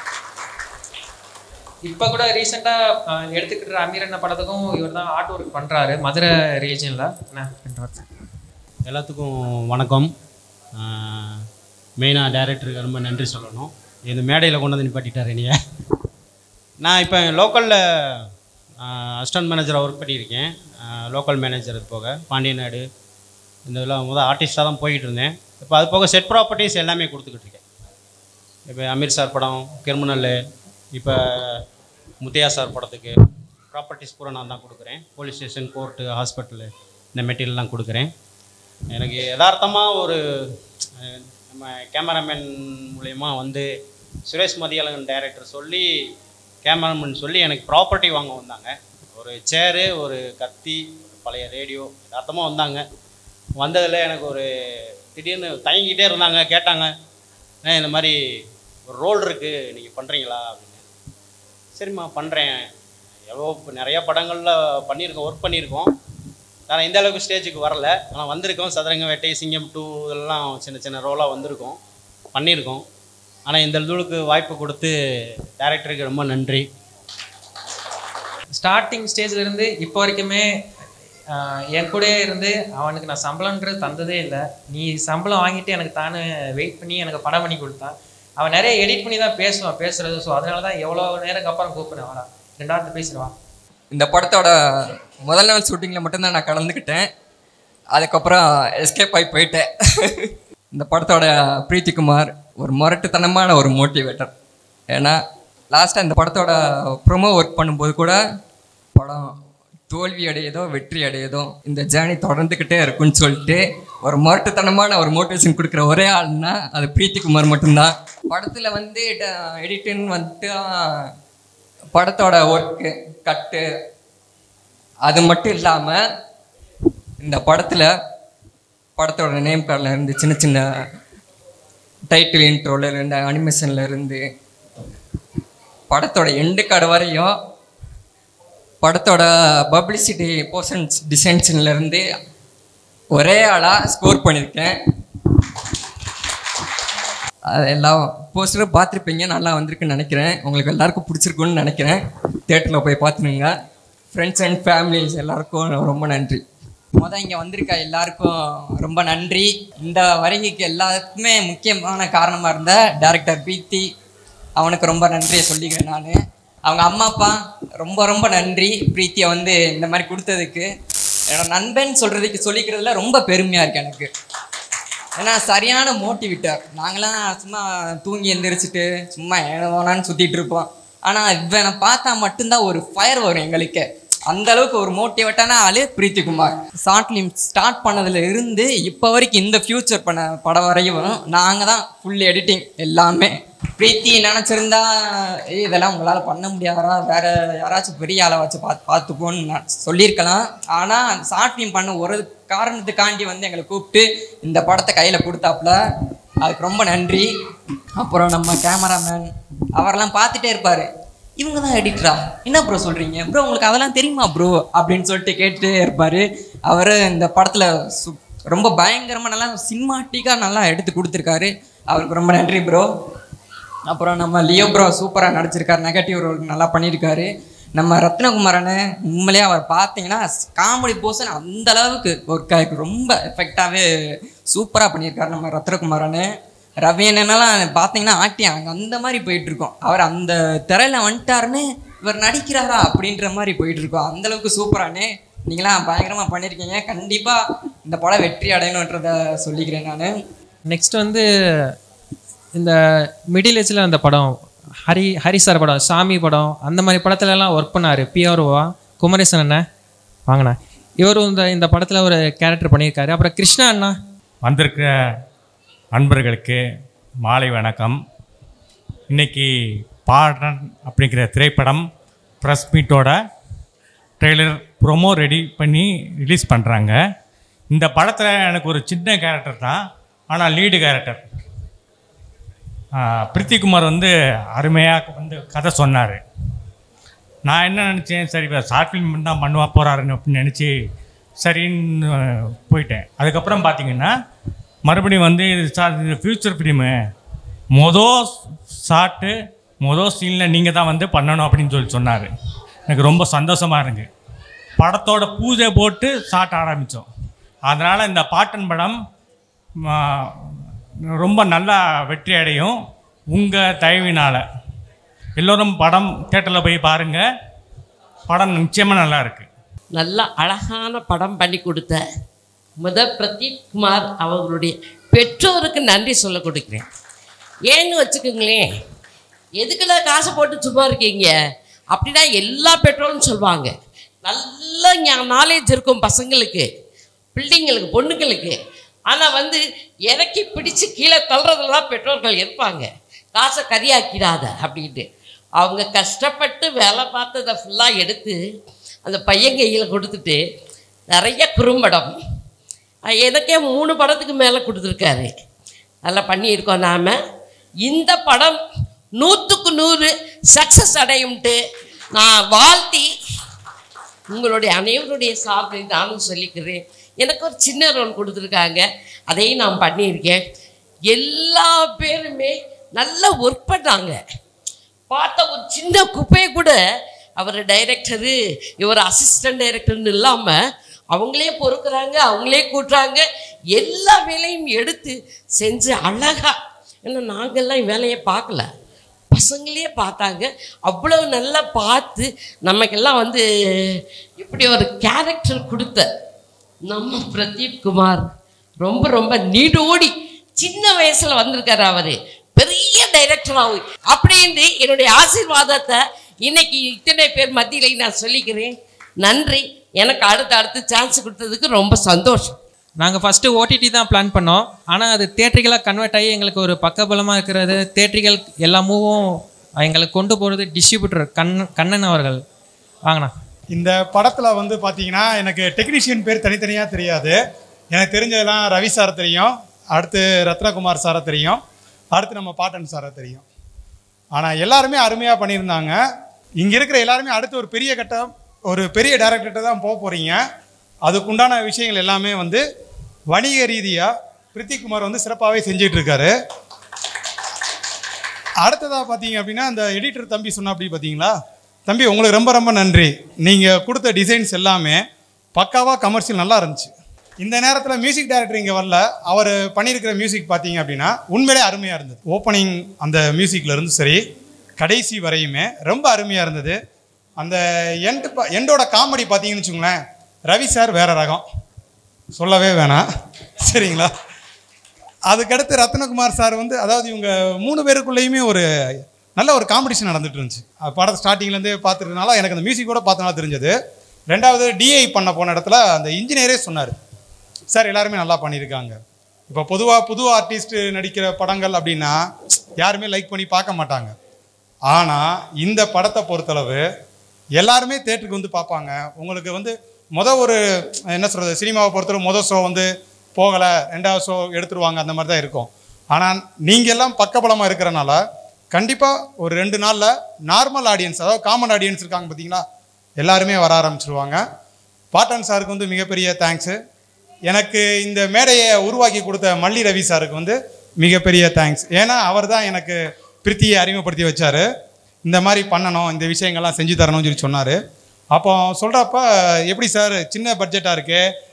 இப்போ கூட ரீசெண்டாக எடுத்துக்கிட்டு அமீர் அண்ணா படத்துக்கும் இவர் தான் ஆர்ட் ஒர்க் பண்ணுறாரு மதுரை ரீஜனில் என்ன பண்ணுறாரு எல்லாத்துக்கும் வணக்கம் மெயினாக டைரக்டருக்கு ரொம்ப நன்றி சொல்லணும் இந்த மேடையில் கொண்டு வந்து நிப்பாட்டிட்டார் என்னைய நான் இப்போ லோக்கலில் அசிஸ்டன்ட் மேனேஜராக ஒர்க் பண்ணியிருக்கேன் லோக்கல் மேனேஜர் அது போக பாண்டியநாடு இந்த இதெல்லாம் முதல் ஆர்டிஸ்டாக தான் போயிட்டு இருந்தேன் இப்போ அது போக செட் ப்ராப்பர்ட்டிஸ் எல்லாமே கொடுத்துக்கிட்டு இருக்கேன் இப்போ அமீர் சார் படம் கிரிமினல் இப்போ முத்தையா சார் படத்துக்கு ப்ராப்பர்ட்டிஸ் பூரா நான் தான் கொடுக்குறேன் போலீஸ் ஸ்டேஷன் கோர்ட்டு ஹாஸ்பிட்டலு இந்த மெட்டீரியல்லாம் கொடுக்குறேன் எனக்கு யதார்த்தமாக ஒரு அஹ், நம்ம கேமராமேன் மூலயமா வந்து சுரேஷ் மதியழகன் டைரக்டர் சொல்லி கேமராமேன் சொல்லி எனக்கு ப்ராப்பர்ட்டி வாங்க வந்தாங்க ஒரு சேரு ஒரு கத்தி ஒரு பழைய ரேடியோ யதார்த்தமாக வந்தாங்க வந்ததில் எனக்கு ஒரு திடீர்னு தயங்கிட்டே இருந்தாங்க கேட்டாங்க "அண்ணே, இந்த மாதிரி ஒரு ரோல் இருக்குது நீங்கள் பண்ணுறீங்களா அப்படின்னு சரிம்மா பண்ணுறேன் எவ்வளோ இப்ப நிறைய படங்களில் பண்ணியிருக்கோம் ஒர்க் பண்ணியிருக்கோம் ஆனால் இந்த அளவுக்கு ஸ்டேஜுக்கு வரல ஆனால் வந்திருக்கோம் சதுரங்க வேட்டை சிங்கம் டூ இதெல்லாம் சின்ன சின்ன ரோலாக வந்திருக்கோம் பண்ணியிருக்கோம் ஆனால் இந்த அளவுக்கு வாய்ப்பு கொடுத்து டேரக்டருக்கு ரொம்ப நன்றி ஸ்டார்டிங் ஸ்டேஜ்ல இருந்து இப்போ வரைக்குமே ஆஹ், என் கூடயே இருந்து அவனுக்கு நான் சம்பளம்ன்றது தந்ததே இல்லை நீ சம்பளம் வாங்கிட்டு எனக்கு தானே வெயிட் பண்ணி எனக்கு படம் பண்ணி கொடுத்தான் அவன் நிறைய எடிட் பண்ணி தான் பேசுவான் பேசுறது ஸோ அதனால தான் எவ்வளோ நேரம் அப்புறம் கூப்பிடுறேன் வாடா ரெண்டாவது பேசிடுவா இந்த படத்தோட முதல் நாள் ஷூட்டிங்கில் மட்டும்தான் நான் கலந்துக்கிட்டேன் அதுக்கப்புறம் எஸ்கேப் ஆகி போயிட்டேன் இந்த படத்தோட பிரீத்திகுமார் ஒரு முரட்டுத்தனமான ஒரு மோட்டிவேட்டர் ஏன்னா லாஸ்ட்டாக இந்த படத்தோட ப்ரொமோ ஒர்க் பண்ணும்போது கூட படம் தோல்வி அடையதோ வெற்றி அடையதோ இந்த ஜேர்னி தொடர்ந்துக்கிட்டே இருக்குன்னு சொல்லிட்டு ஒரு முரட்டுத்தனமான ஒரு மோட்டிவேஷன் கொடுக்குற ஒரே ஆள்னா அது பிரீத்திகுமார் மட்டும்தான் படத்தில் வந்து எடிட்டின்னு வந்துட்டு படத்தோட ஒர்க்கு கட்டு அது மட்டும் இல்லாமல் இந்த படத்தில் படத்தோட நேம் கார்டில் இருந்து சின்ன சின்ன டைட்டில் இன்ட்ரோல இருந்து அனிமேஷன்ல இருந்து படத்தோட எண்டு கார்டு வரையும் படத்தோட பப்ளிசிட்டி போர்ஷன்ஸ் டிசைன்ஸ்ல இருந்து ஒரே ஆளாக ஸ்கோர் பண்ணியிருக்கேன் அது எல்லாம் போஸ்டரும் பார்த்துருப்பீங்க நல்லா வந்திருக்குன்னு நினைக்கிறேன் உங்களுக்கு எல்லாருக்கும் பிடிச்சிருக்குன்னு நினைக்கிறேன் தேட்டரில் போய் பார்த்துனுங்க ஃப்ரெண்ட்ஸ் அண்ட் ஃபேமிலிஸ் எல்லாருக்கும் ரொம்ப நன்றி மொதல் இங்கே வந்திருக்க எல்லாருக்கும் ரொம்ப நன்றி இந்த வருகைக்கு எல்லாத்துக்குமே முக்கியமான காரணமாக இருந்த டேரக்டர் பிரீத்தி அவனுக்கு ரொம்ப நன்றியை சொல்லிக்கிறேன் நான் அவங்க அம்மா அப்பா ரொம்ப ரொம்ப நன்றி பிரீத்தியை வந்து இந்த மாதிரி கொடுத்ததுக்கு என்னோட நண்பன் சொல்கிறதுக்கு சொல்லிக்கிறதுல ரொம்ப பெருமையாக இருக்கு எனக்கு ஏன்னா சரியான மோட்டிவேட்டர் நாங்களாம் சும்மா தூங்கி எந்திரிச்சிட்டு சும்மா ஏனோனான்னு சுற்றிட்டு இருப்போம் ஆனால் இவனை பார்த்தா மட்டும்தான் ஒரு ஃபயர் வரும் எங்களுக்கு அந்த அளவுக்கு ஒரு மோட்டிவேட்டான ஆளு பிரீத்திகுமார் ஷார்ட் ஃபிலிம் ஸ்டார்ட் பண்ணதுல இருந்து இப்போ வரைக்கும் இந்த ஃபியூச்சர் பண்ண படம் வரையும் நாங்கள் தான் ஃபுல் எடிட்டிங் எல்லாமே பிரீத்தி நினச்சிருந்தா ஏய் இதெல்லாம் உங்களால் பண்ண முடியாதா வேற யாராச்சும் பெரிய ஆளை வச்சு பார்த்து பார்த்துப்போன்னு நான் சொல்லியிருக்கலாம் ஆனால் ஷார்ட் ஃபிலிம் பண்ண ஒரு காரணத்துக்காண்டி வந்து எங்களை கூப்பிட்டு இந்த படத்தை கையில் கொடுத்தாப்புல அதுக்கு ரொம்ப நன்றி அப்புறம் நம்ம கேமராமேன் அவரெல்லாம் பார்த்துட்டே இருப்பார் இவங்க தான் எடிட்டரா என்ன ப்ரோ சொல்கிறீங்க ப்ரோ உங்களுக்கு அதெல்லாம் தெரியுமா ப்ரோ அப்படின்னு சொல்லிட்டு கேட்டுட்டே இருப்பார் அவர் இந்த படத்தில் சு ரொம்ப பயங்கரமாக நல்லா சினிமாட்டிக்காக நல்லா எடுத்து கொடுத்துருக்காரு அவருக்கு ரொம்ப நன்றி ப்ரோ அப்புறம் நம்ம லியோ ப்ரோ சூப்பராக நடிச்சிருக்காரு நெகட்டிவ் ரோல் நல்லா பண்ணியிருக்காரு நம்ம ரத்னகுமாரனு உண்மையிலேயே அவர் பார்த்தீங்கன்னா காமெடி போர்ஷன் அந்த அளவுக்கு ஒர்க் ஆகிருக்கு ரொம்ப எஃபெக்டாகவே சூப்பராக பண்ணியிருக்காரு நம்ம ரத்னகுமாரனு ரவி அண்ணனெல்லாம் பார்த்தீங்கன்னா ஆக்டிங் அங்கே அந்த மாதிரி போயிட்டு இருக்கோம் அவர் அந்த திரையில வந்துட்டாருன்னு இவர் நடிக்கிறாரா அப்படின்ற மாதிரி போயிட்டு இருக்கோம் அந்த அளவுக்கு சூப்பரானே நீங்களாம் பயங்கரமாக பண்ணியிருக்கீங்க கண்டிப்பாக இந்த படம் வெற்றி அடையணுன்றத சொல்லிக்கிறேன் நான் நெக்ஸ்ட் வந்து இந்த மிடில் ஏஜில் அந்த படம் ஹரி ஹரி சார் படம் சாமி படம் அந்த மாதிரி படத்துல எல்லாம் ஒர்க் பண்ணார் பிஆர்ஓவா குமரேசன் அண்ணன் வாங்கண்ணா இவரும் இந்த இந்த படத்தில் ஒரு கேரக்டர் பண்ணியிருக்காரு அப்புறம் கிருஷ்ணா அண்ணா வந்திருக்கிற அன்பர்களுக்கு மாலை வணக்கம் இன்னைக்கு பாடன் அப்படிங்கிற திரைப்படம் ப்ரெஸ் மீட்டோட ட்ரெய்லர் ப்ரோமோ ரெடி பண்ணி ரிலீஸ் பண்ணுறாங்க இந்த படத்தில் எனக்கு ஒரு சின்ன கேரக்டர் தான் ஆனால் லீடு கேரக்டர் பிரித்திகுமார் வந்து அருமையாக வந்து கதை சொன்னார் நான் என்ன நினச்சேன் சரி இவர் ஷார்ட் ஃபிலிம் தான் பண்ணுவா போகிறாருன்னு அப்படின்னு நினச்சி சரின்னு போயிட்டேன் அதுக்கப்புறம் பார்த்தீங்கன்னா மறுபடியும் வந்து இது சார் இது ஃப்யூச்சர் ஃபிலிமு மொதல் ஷார்ட்டு மொதல் சீனில் நீங்கள் தான் வந்து பண்ணணும் அப்படின்னு சொல்லி சொன்னார் எனக்கு ரொம்ப சந்தோஷமாக இருக்கு படத்தோட பூஜை போட்டு ஷார்ட் ஆரம்பித்தோம் அதனால் இந்த பாட்டன் படம் ஆ, ரொம்ப நல்லா வெற்றி அடையும் உங்கள் தயவினால் எல்லோரும் படம் தேட்டரில் போய் பாருங்கள் படம் நிச்சயமாக நல்லா இருக்கு நல்ல அழகான படம் பண்ணி கொடுத்த முத பிரதீப் குமார் அவர்களுடைய பெற்றோருக்கு நன்றி சொல்ல கொடுக்குறேன் ஏன்னு வச்சுக்கோங்களேன் எதுக்குடா காசு போட்டு சும்மா இருக்கீங்க அப்படின்னா எல்லா பெற்றோரும் சொல்லுவாங்க நல்ல நாலேஜ் இருக்கும் பசங்களுக்கு பிள்ளைங்களுக்கு பொண்ணுங்களுக்கு ஆனால் வந்து இறக்கி பிடிச்சு கீழே தள்ளுறதுல தான் பெற்றோர்கள் இருப்பாங்க காசை கரியாக்கிடாத அப்படின்ட்டு அவங்க கஷ்டப்பட்டு வேலை பார்த்ததை ஃபுல்லாக எடுத்து அந்த பையன் கையில் கொடுத்துட்டு நிறைய குறும்படம் அஹ் எனக்கே மூணு படத்துக்கு மேலே கொடுத்துருக்காரு நல்லா பண்ணியிருக்கோம் நாம் இந்த படம் நூற்றுக்கு நூறு சக்ஸஸ் அடையும்ட்டு நான் வாழ்த்தி உங்களுடைய அனைவருடைய சார்பில் நானும் சொல்லிக்கிறேன் எனக்கு ஒரு சின்ன ரோல் கொடுத்துருக்காங்க அதையும் நான் பண்ணியிருக்கேன் எல்லா பேருமே நல்லா ஒர்க் பண்ணாங்க பார்த்த ஒரு சின்ன குப்பையை கூட அவர் டைரக்டரு இவர் அசிஸ்டன்ட் டைரக்டர்னு இல்லாமல் அவங்களே பொறுக்குறாங்க அவங்களே கூட்டுறாங்க எல்லா வேலையும் எடுத்து செஞ்சு அழகா ஏன்னா நாங்கள்லாம் வேலையை பார்க்கல பசங்களே பார்த்தாங்க அவ்வளோ நல்லா பார்த்து நமக்கெல்லாம் வந்து இப்படி ஒரு கேரக்டர் கொடுத்த நம்ம பிரதீப் குமார் ரொம்ப ரொம்ப நீடோடி சின்ன வயசுல வந்திருக்காரு அவரு பெரிய டைரக்டர் ஆகும் அப்படின்னு என்னுடைய ஆசீர்வாதத்தை இன்னைக்கு இத்தனை பேர் மத்தியில நான் சொல்லிக்கிறேன் நன்றி எனக்கு அடுத்து அடுத்து சான்ஸ் கொடுத்ததுக்கு ரொம்ப சந்தோஷம் நாங்கள் ஃபஸ்ட்டு ஓடிடி தான் பிளான் பண்ணோம் ஆனால் அது தேட்ரிகளாக கன்வெர்ட் ஆகி எங்களுக்கு ஒரு பக்கபலமாக இருக்கிறது தேட்ரிகள் எல்லா மூவும் எங்களுக்கு கொண்டு போகிறது டிஸ்ட்ரிபியூட்டர் கண் கண்ணன் அவர்கள் வாங்கண்ணா இந்த படத்தில் வந்து பார்த்தீங்கன்னா எனக்கு டெக்னீஷியன் பேர் தனித்தனியாக தெரியாது எனக்கு தெரிஞ்சதெல்லாம் ரவி சாரை தெரியும் அடுத்து ரத்னகுமார் சாரை தெரியும் அடுத்து நம்ம பாட்டன் சாரை தெரியும் ஆனால் எல்லாருமே அருமையாக பண்ணியிருந்தாங்க இங்கே இருக்கிற எல்லாருமே அடுத்து ஒரு பெரிய கட்டம் ஒரு பெரிய டேரக்டர்கிட்ட தான் போக போகிறீங்க அதுக்குண்டான விஷயங்கள் எல்லாமே வந்து வணிக ரீதியாக பிரித்திகுமார் வந்து சிறப்பாகவே செஞ்சிட்டு இருக்காரு அடுத்ததாக பார்த்தீங்க அப்படின்னா அந்த எடிட்டர் தம்பி சொன்ன அப்படி பார்த்தீங்களா தம்பி உங்களுக்கு ரொம்ப ரொம்ப நன்றி நீங்கள் கொடுத்த டிசைன்ஸ் எல்லாமே பக்காவாக கமர்ஷியல் நல்லா இருந்துச்சு இந்த நேரத்தில் மியூசிக் டைரக்டர் இங்கே வரல அவர் பண்ணியிருக்கிற மியூசிக் பார்த்தீங்க அப்படின்னா உண்மையிலே அருமையாக இருந்தது ஓப்பனிங் அந்த மியூசிக்கில் இருந்து சரி கடைசி வரையுமே ரொம்ப அருமையாக இருந்தது அந்த எண்ட் எண்டோட காமெடி பார்த்தீங்கன்னு வச்சுங்களேன் ரவி சார் வேற ரகம் சொல்லவே வேணாம் சரிங்களா அதுக்கடுத்து ரத்னகுமார் சார் வந்து அதாவது இவங்க மூணு பேருக்குள்ளேயுமே ஒரு நல்ல ஒரு காம்படிஷன் நடந்துட்டு இருந்துச்சு அது படத்தை ஸ்டார்டிங்லேருந்தே பார்த்துருக்கனால எனக்கு அந்த மியூசிக் கூட பார்த்தனால தெரிஞ்சது ரெண்டாவது டிஐ பண்ண போன இடத்துல அந்த இன்ஜினியரே சொன்னார் சார் எல்லாருமே நல்லா பண்ணியிருக்காங்க இப்போ பொதுவாக புது ஆர்டிஸ்ட் நடிக்கிற படங்கள் அப்படின்னா யாருமே லைக் பண்ணி பார்க்க மாட்டாங்க ஆனால் இந்த படத்தை பொறுத்தளவு எல்லாருமே தேட்டருக்கு வந்து பார்ப்பாங்க உங்களுக்கு வந்து முத ஒரு என்ன சொல்கிறது சினிமாவை பொறுத்தளவு முத ஷோ வந்து போகலை ரெண்டாவது ஷோ எடுத்துருவாங்க அந்த மாதிரி தான் இருக்கும் ஆனால் நீங்கள் எல்லாம் பக்கபலமாக இருக்கிறனால கண்டிப்பாக ஒரு ரெண்டு நாளில் நார்மல் ஆடியன்ஸ் அதாவது காமன் ஆடியன்ஸ் இருக்காங்க பார்த்தீங்களா எல்லாருமே வர ஆரம்பிச்சிருவாங்க பாட்டன் சாருக்கு வந்து மிகப்பெரிய தேங்க்ஸு எனக்கு இந்த மேடையை உருவாக்கி கொடுத்த மல்லி ரவி சாருக்கு வந்து மிகப்பெரிய தேங்க்ஸ் ஏன்னா அவர் தான் எனக்கு பிரித்தியை அறிமுகப்படுத்தி வச்சார் இந்த மாதிரி பண்ணணும் இந்த விஷயங்கள்லாம் செஞ்சு தரணும்னு சொல்லி சொன்னார் அப்போ சொல்கிறப்ப எப்படி சார் சின்ன பட்ஜெட்டாக இருக்கு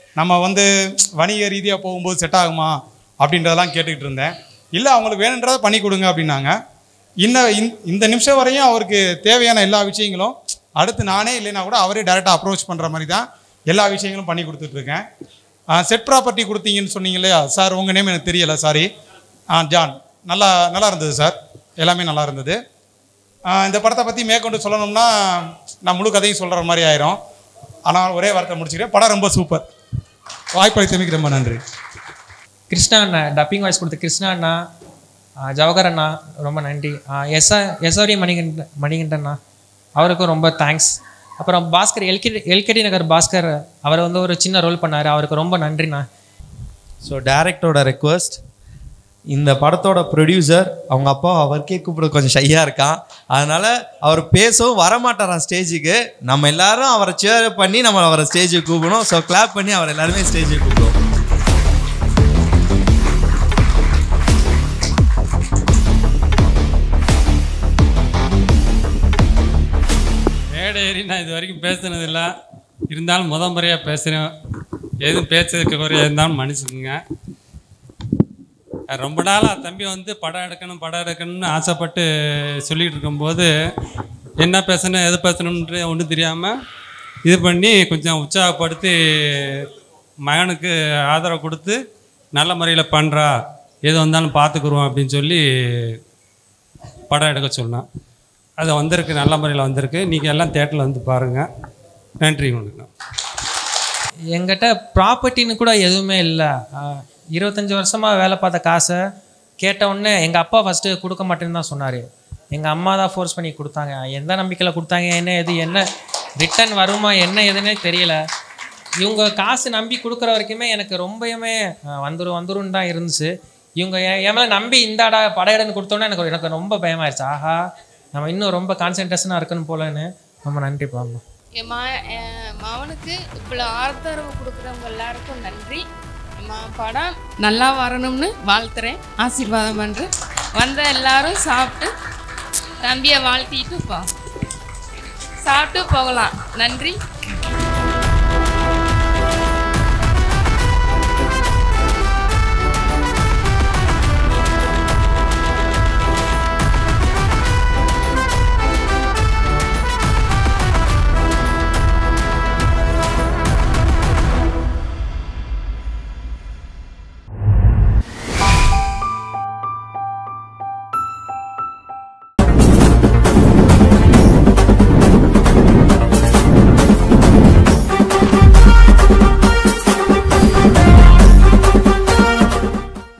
நம்ம வந்து வணிக ரீதியாக போகும்போது செட் ஆகுமா அப்படின்றதெல்லாம் கேட்டுக்கிட்டு இருந்தேன் இல்லை அவங்களுக்கு வேணுன்றதை பண்ணி கொடுங்க அப்படின்னாங்க இன்ன இந்த- இந்த நிமிஷம் வரையும் அவருக்கு தேவையான எல்லா விஷயங்களும் அடுத்து நானே இல்லைன்னா கூட அவரே டேரெக்டாக அப்ரோச் பண்ணுற மாதிரி தான் எல்லா விஷயங்களும் பண்ணி கொடுத்துட்ருக்கேன் செட் ப்ராப்பர்ட்டி கொடுத்தீங்கன்னு சொன்னீங்க இல்லையா சார் உங்கள் நேம் எனக்கு தெரியலை சாரி ஜான் நல்லா நல்லா இருந்தது சார் எல்லாமே நல்லா இருந்தது ஆ, இந்த படத்தை பற்றி மேற்கொண்டு சொல்லணும்னா நான் முழு கதையும் சொல்கிற மாதிரி ஆயிரும் ஆனால் ஒரே வார்த்தை முடிச்சுக்கிறேன் படம் ரொம்ப சூப்பர் வாய்ப்பளித்தமைக்கு ரொம்ப நன்றி கிருஷ்ணா அண்ணா டப்பிங் வாய்ஸ் கொடுத்த கிருஷ்ணா அண்ணா ஆ, ஜவஹர் அண்ணா ரொம்ப நன்றி எஸ் எஸ்ஆரி மணிகண்ட மணிகண்டன் அண்ணா அவருக்கும் ரொம்ப தேங்க்ஸ் அப்புறம் பாஸ்கர் எல்கேடி எல்கேடி நகர் பாஸ்கர் அவர் வந்து ஒரு சின்ன ரோல் பண்ணார் அவருக்கு ரொம்ப நன்றிண்ணா ஸோ டேரக்டரோட ரெக்வஸ்ட் இந்த படத்தோட ப்ரொடியூசர் அவங்க அப்பா அவருக்கே கூப்பிட கொஞ்சம் ஷையாக இருக்கான் அதனால அவர் பேசவும் வரமாட்டாராம் ஸ்டேஜுக்கு நம்ம எல்லாரும் அவரை சேர் பண்ணி நம்ம அவரை ஸ்டேஜுக்கு கூப்பிடணும் ஸோ கிளாப் பண்ணி அவர் எல்லாருமே ஸ்டேஜுக்கு கூப்பிடுவோம் மேடை ஏறி நான் இது வரைக்கும் பேசுனதில்லை இருந்தாலும் முத முறையாக பேசுகிறேன் எதுவும் பேசுறதுக்கு குறையா இருந்தாலும் மன்னிச்சுக்குங்க ரொம்ப நாளாக தம்பி வந்து படம் எடுக்கணும் படம் எடுக்கணும்னு ஆசைப்பட்டு சொல்லிகிட்டு இருக்கும்போது என்ன பேசணும் எது பேசணுன்ற ஒன்றும் தெரியாமல் இது பண்ணி கொஞ்சம் உற்சாகப்படுத்தி மகனுக்கு ஆதரவு கொடுத்து நல்ல முறையில் பண்ணுறா எது வந்தாலும் பார்த்துக்குருவோம் அப்படின்னு சொல்லி படம் எடுக்க சொன்னான் அது வந்திருக்கு நல்ல முறையில் வந்திருக்கு நீங்கள் எல்லாம் தேட்டரில் வந்து பாருங்கள் நன்றி உங்களுக்கு எங்கிட்ட ப்ராப்பர்ட்டின்னு கூட எதுவுமே இல்லை இருபத்தஞ்சி வருஷமாக வேலை பார்த்த காசை கேட்ட உடனே எங்கள் அப்பா ஃபஸ்ட்டு கொடுக்க மாட்டேன்னு தான் சொன்னார் எங்கள் அம்மா தான் ஃபோர்ஸ் பண்ணி கொடுத்தாங்க எந்த நம்பிக்கையில் கொடுத்தாங்க என்ன எது என்ன ரிட்டர்ன் வருமா என்ன எதுன்னே தெரியல இவங்க காசு நம்பி கொடுக்குற வரைக்குமே எனக்கு ரொம்பவுமே அஹ், வந்துரும் வந்துரும் தான் இருந்துச்சு இவங்க என் என் மேலே நம்பி இந்தாடா படையடன்னு கொடுத்தோன்னே எனக்கு எனக்கு ரொம்ப பயமாயிருச்சு ஆஹா நம்ம இன்னும் ரொம்ப கான்சன்ட்ரேஷனாக இருக்கணும் போலன்னு ரொம்ப நன்றி பாம்மா என் மா என் மகனுக்கு இவ்வளோ ஆதரவு கொடுக்குறவங்க எல்லாருக்கும் நன்றி என் மகன் படம் நல்லா வரணும்னு வாழ்த்துறேன் ஆசீர்வாதம் பண்ணுறேன் வந்த எல்லாரும் சாப்பிட்டு தம்பியை வாழ்த்திட்டு போ சாப்பிட்டு போகலாம் நன்றி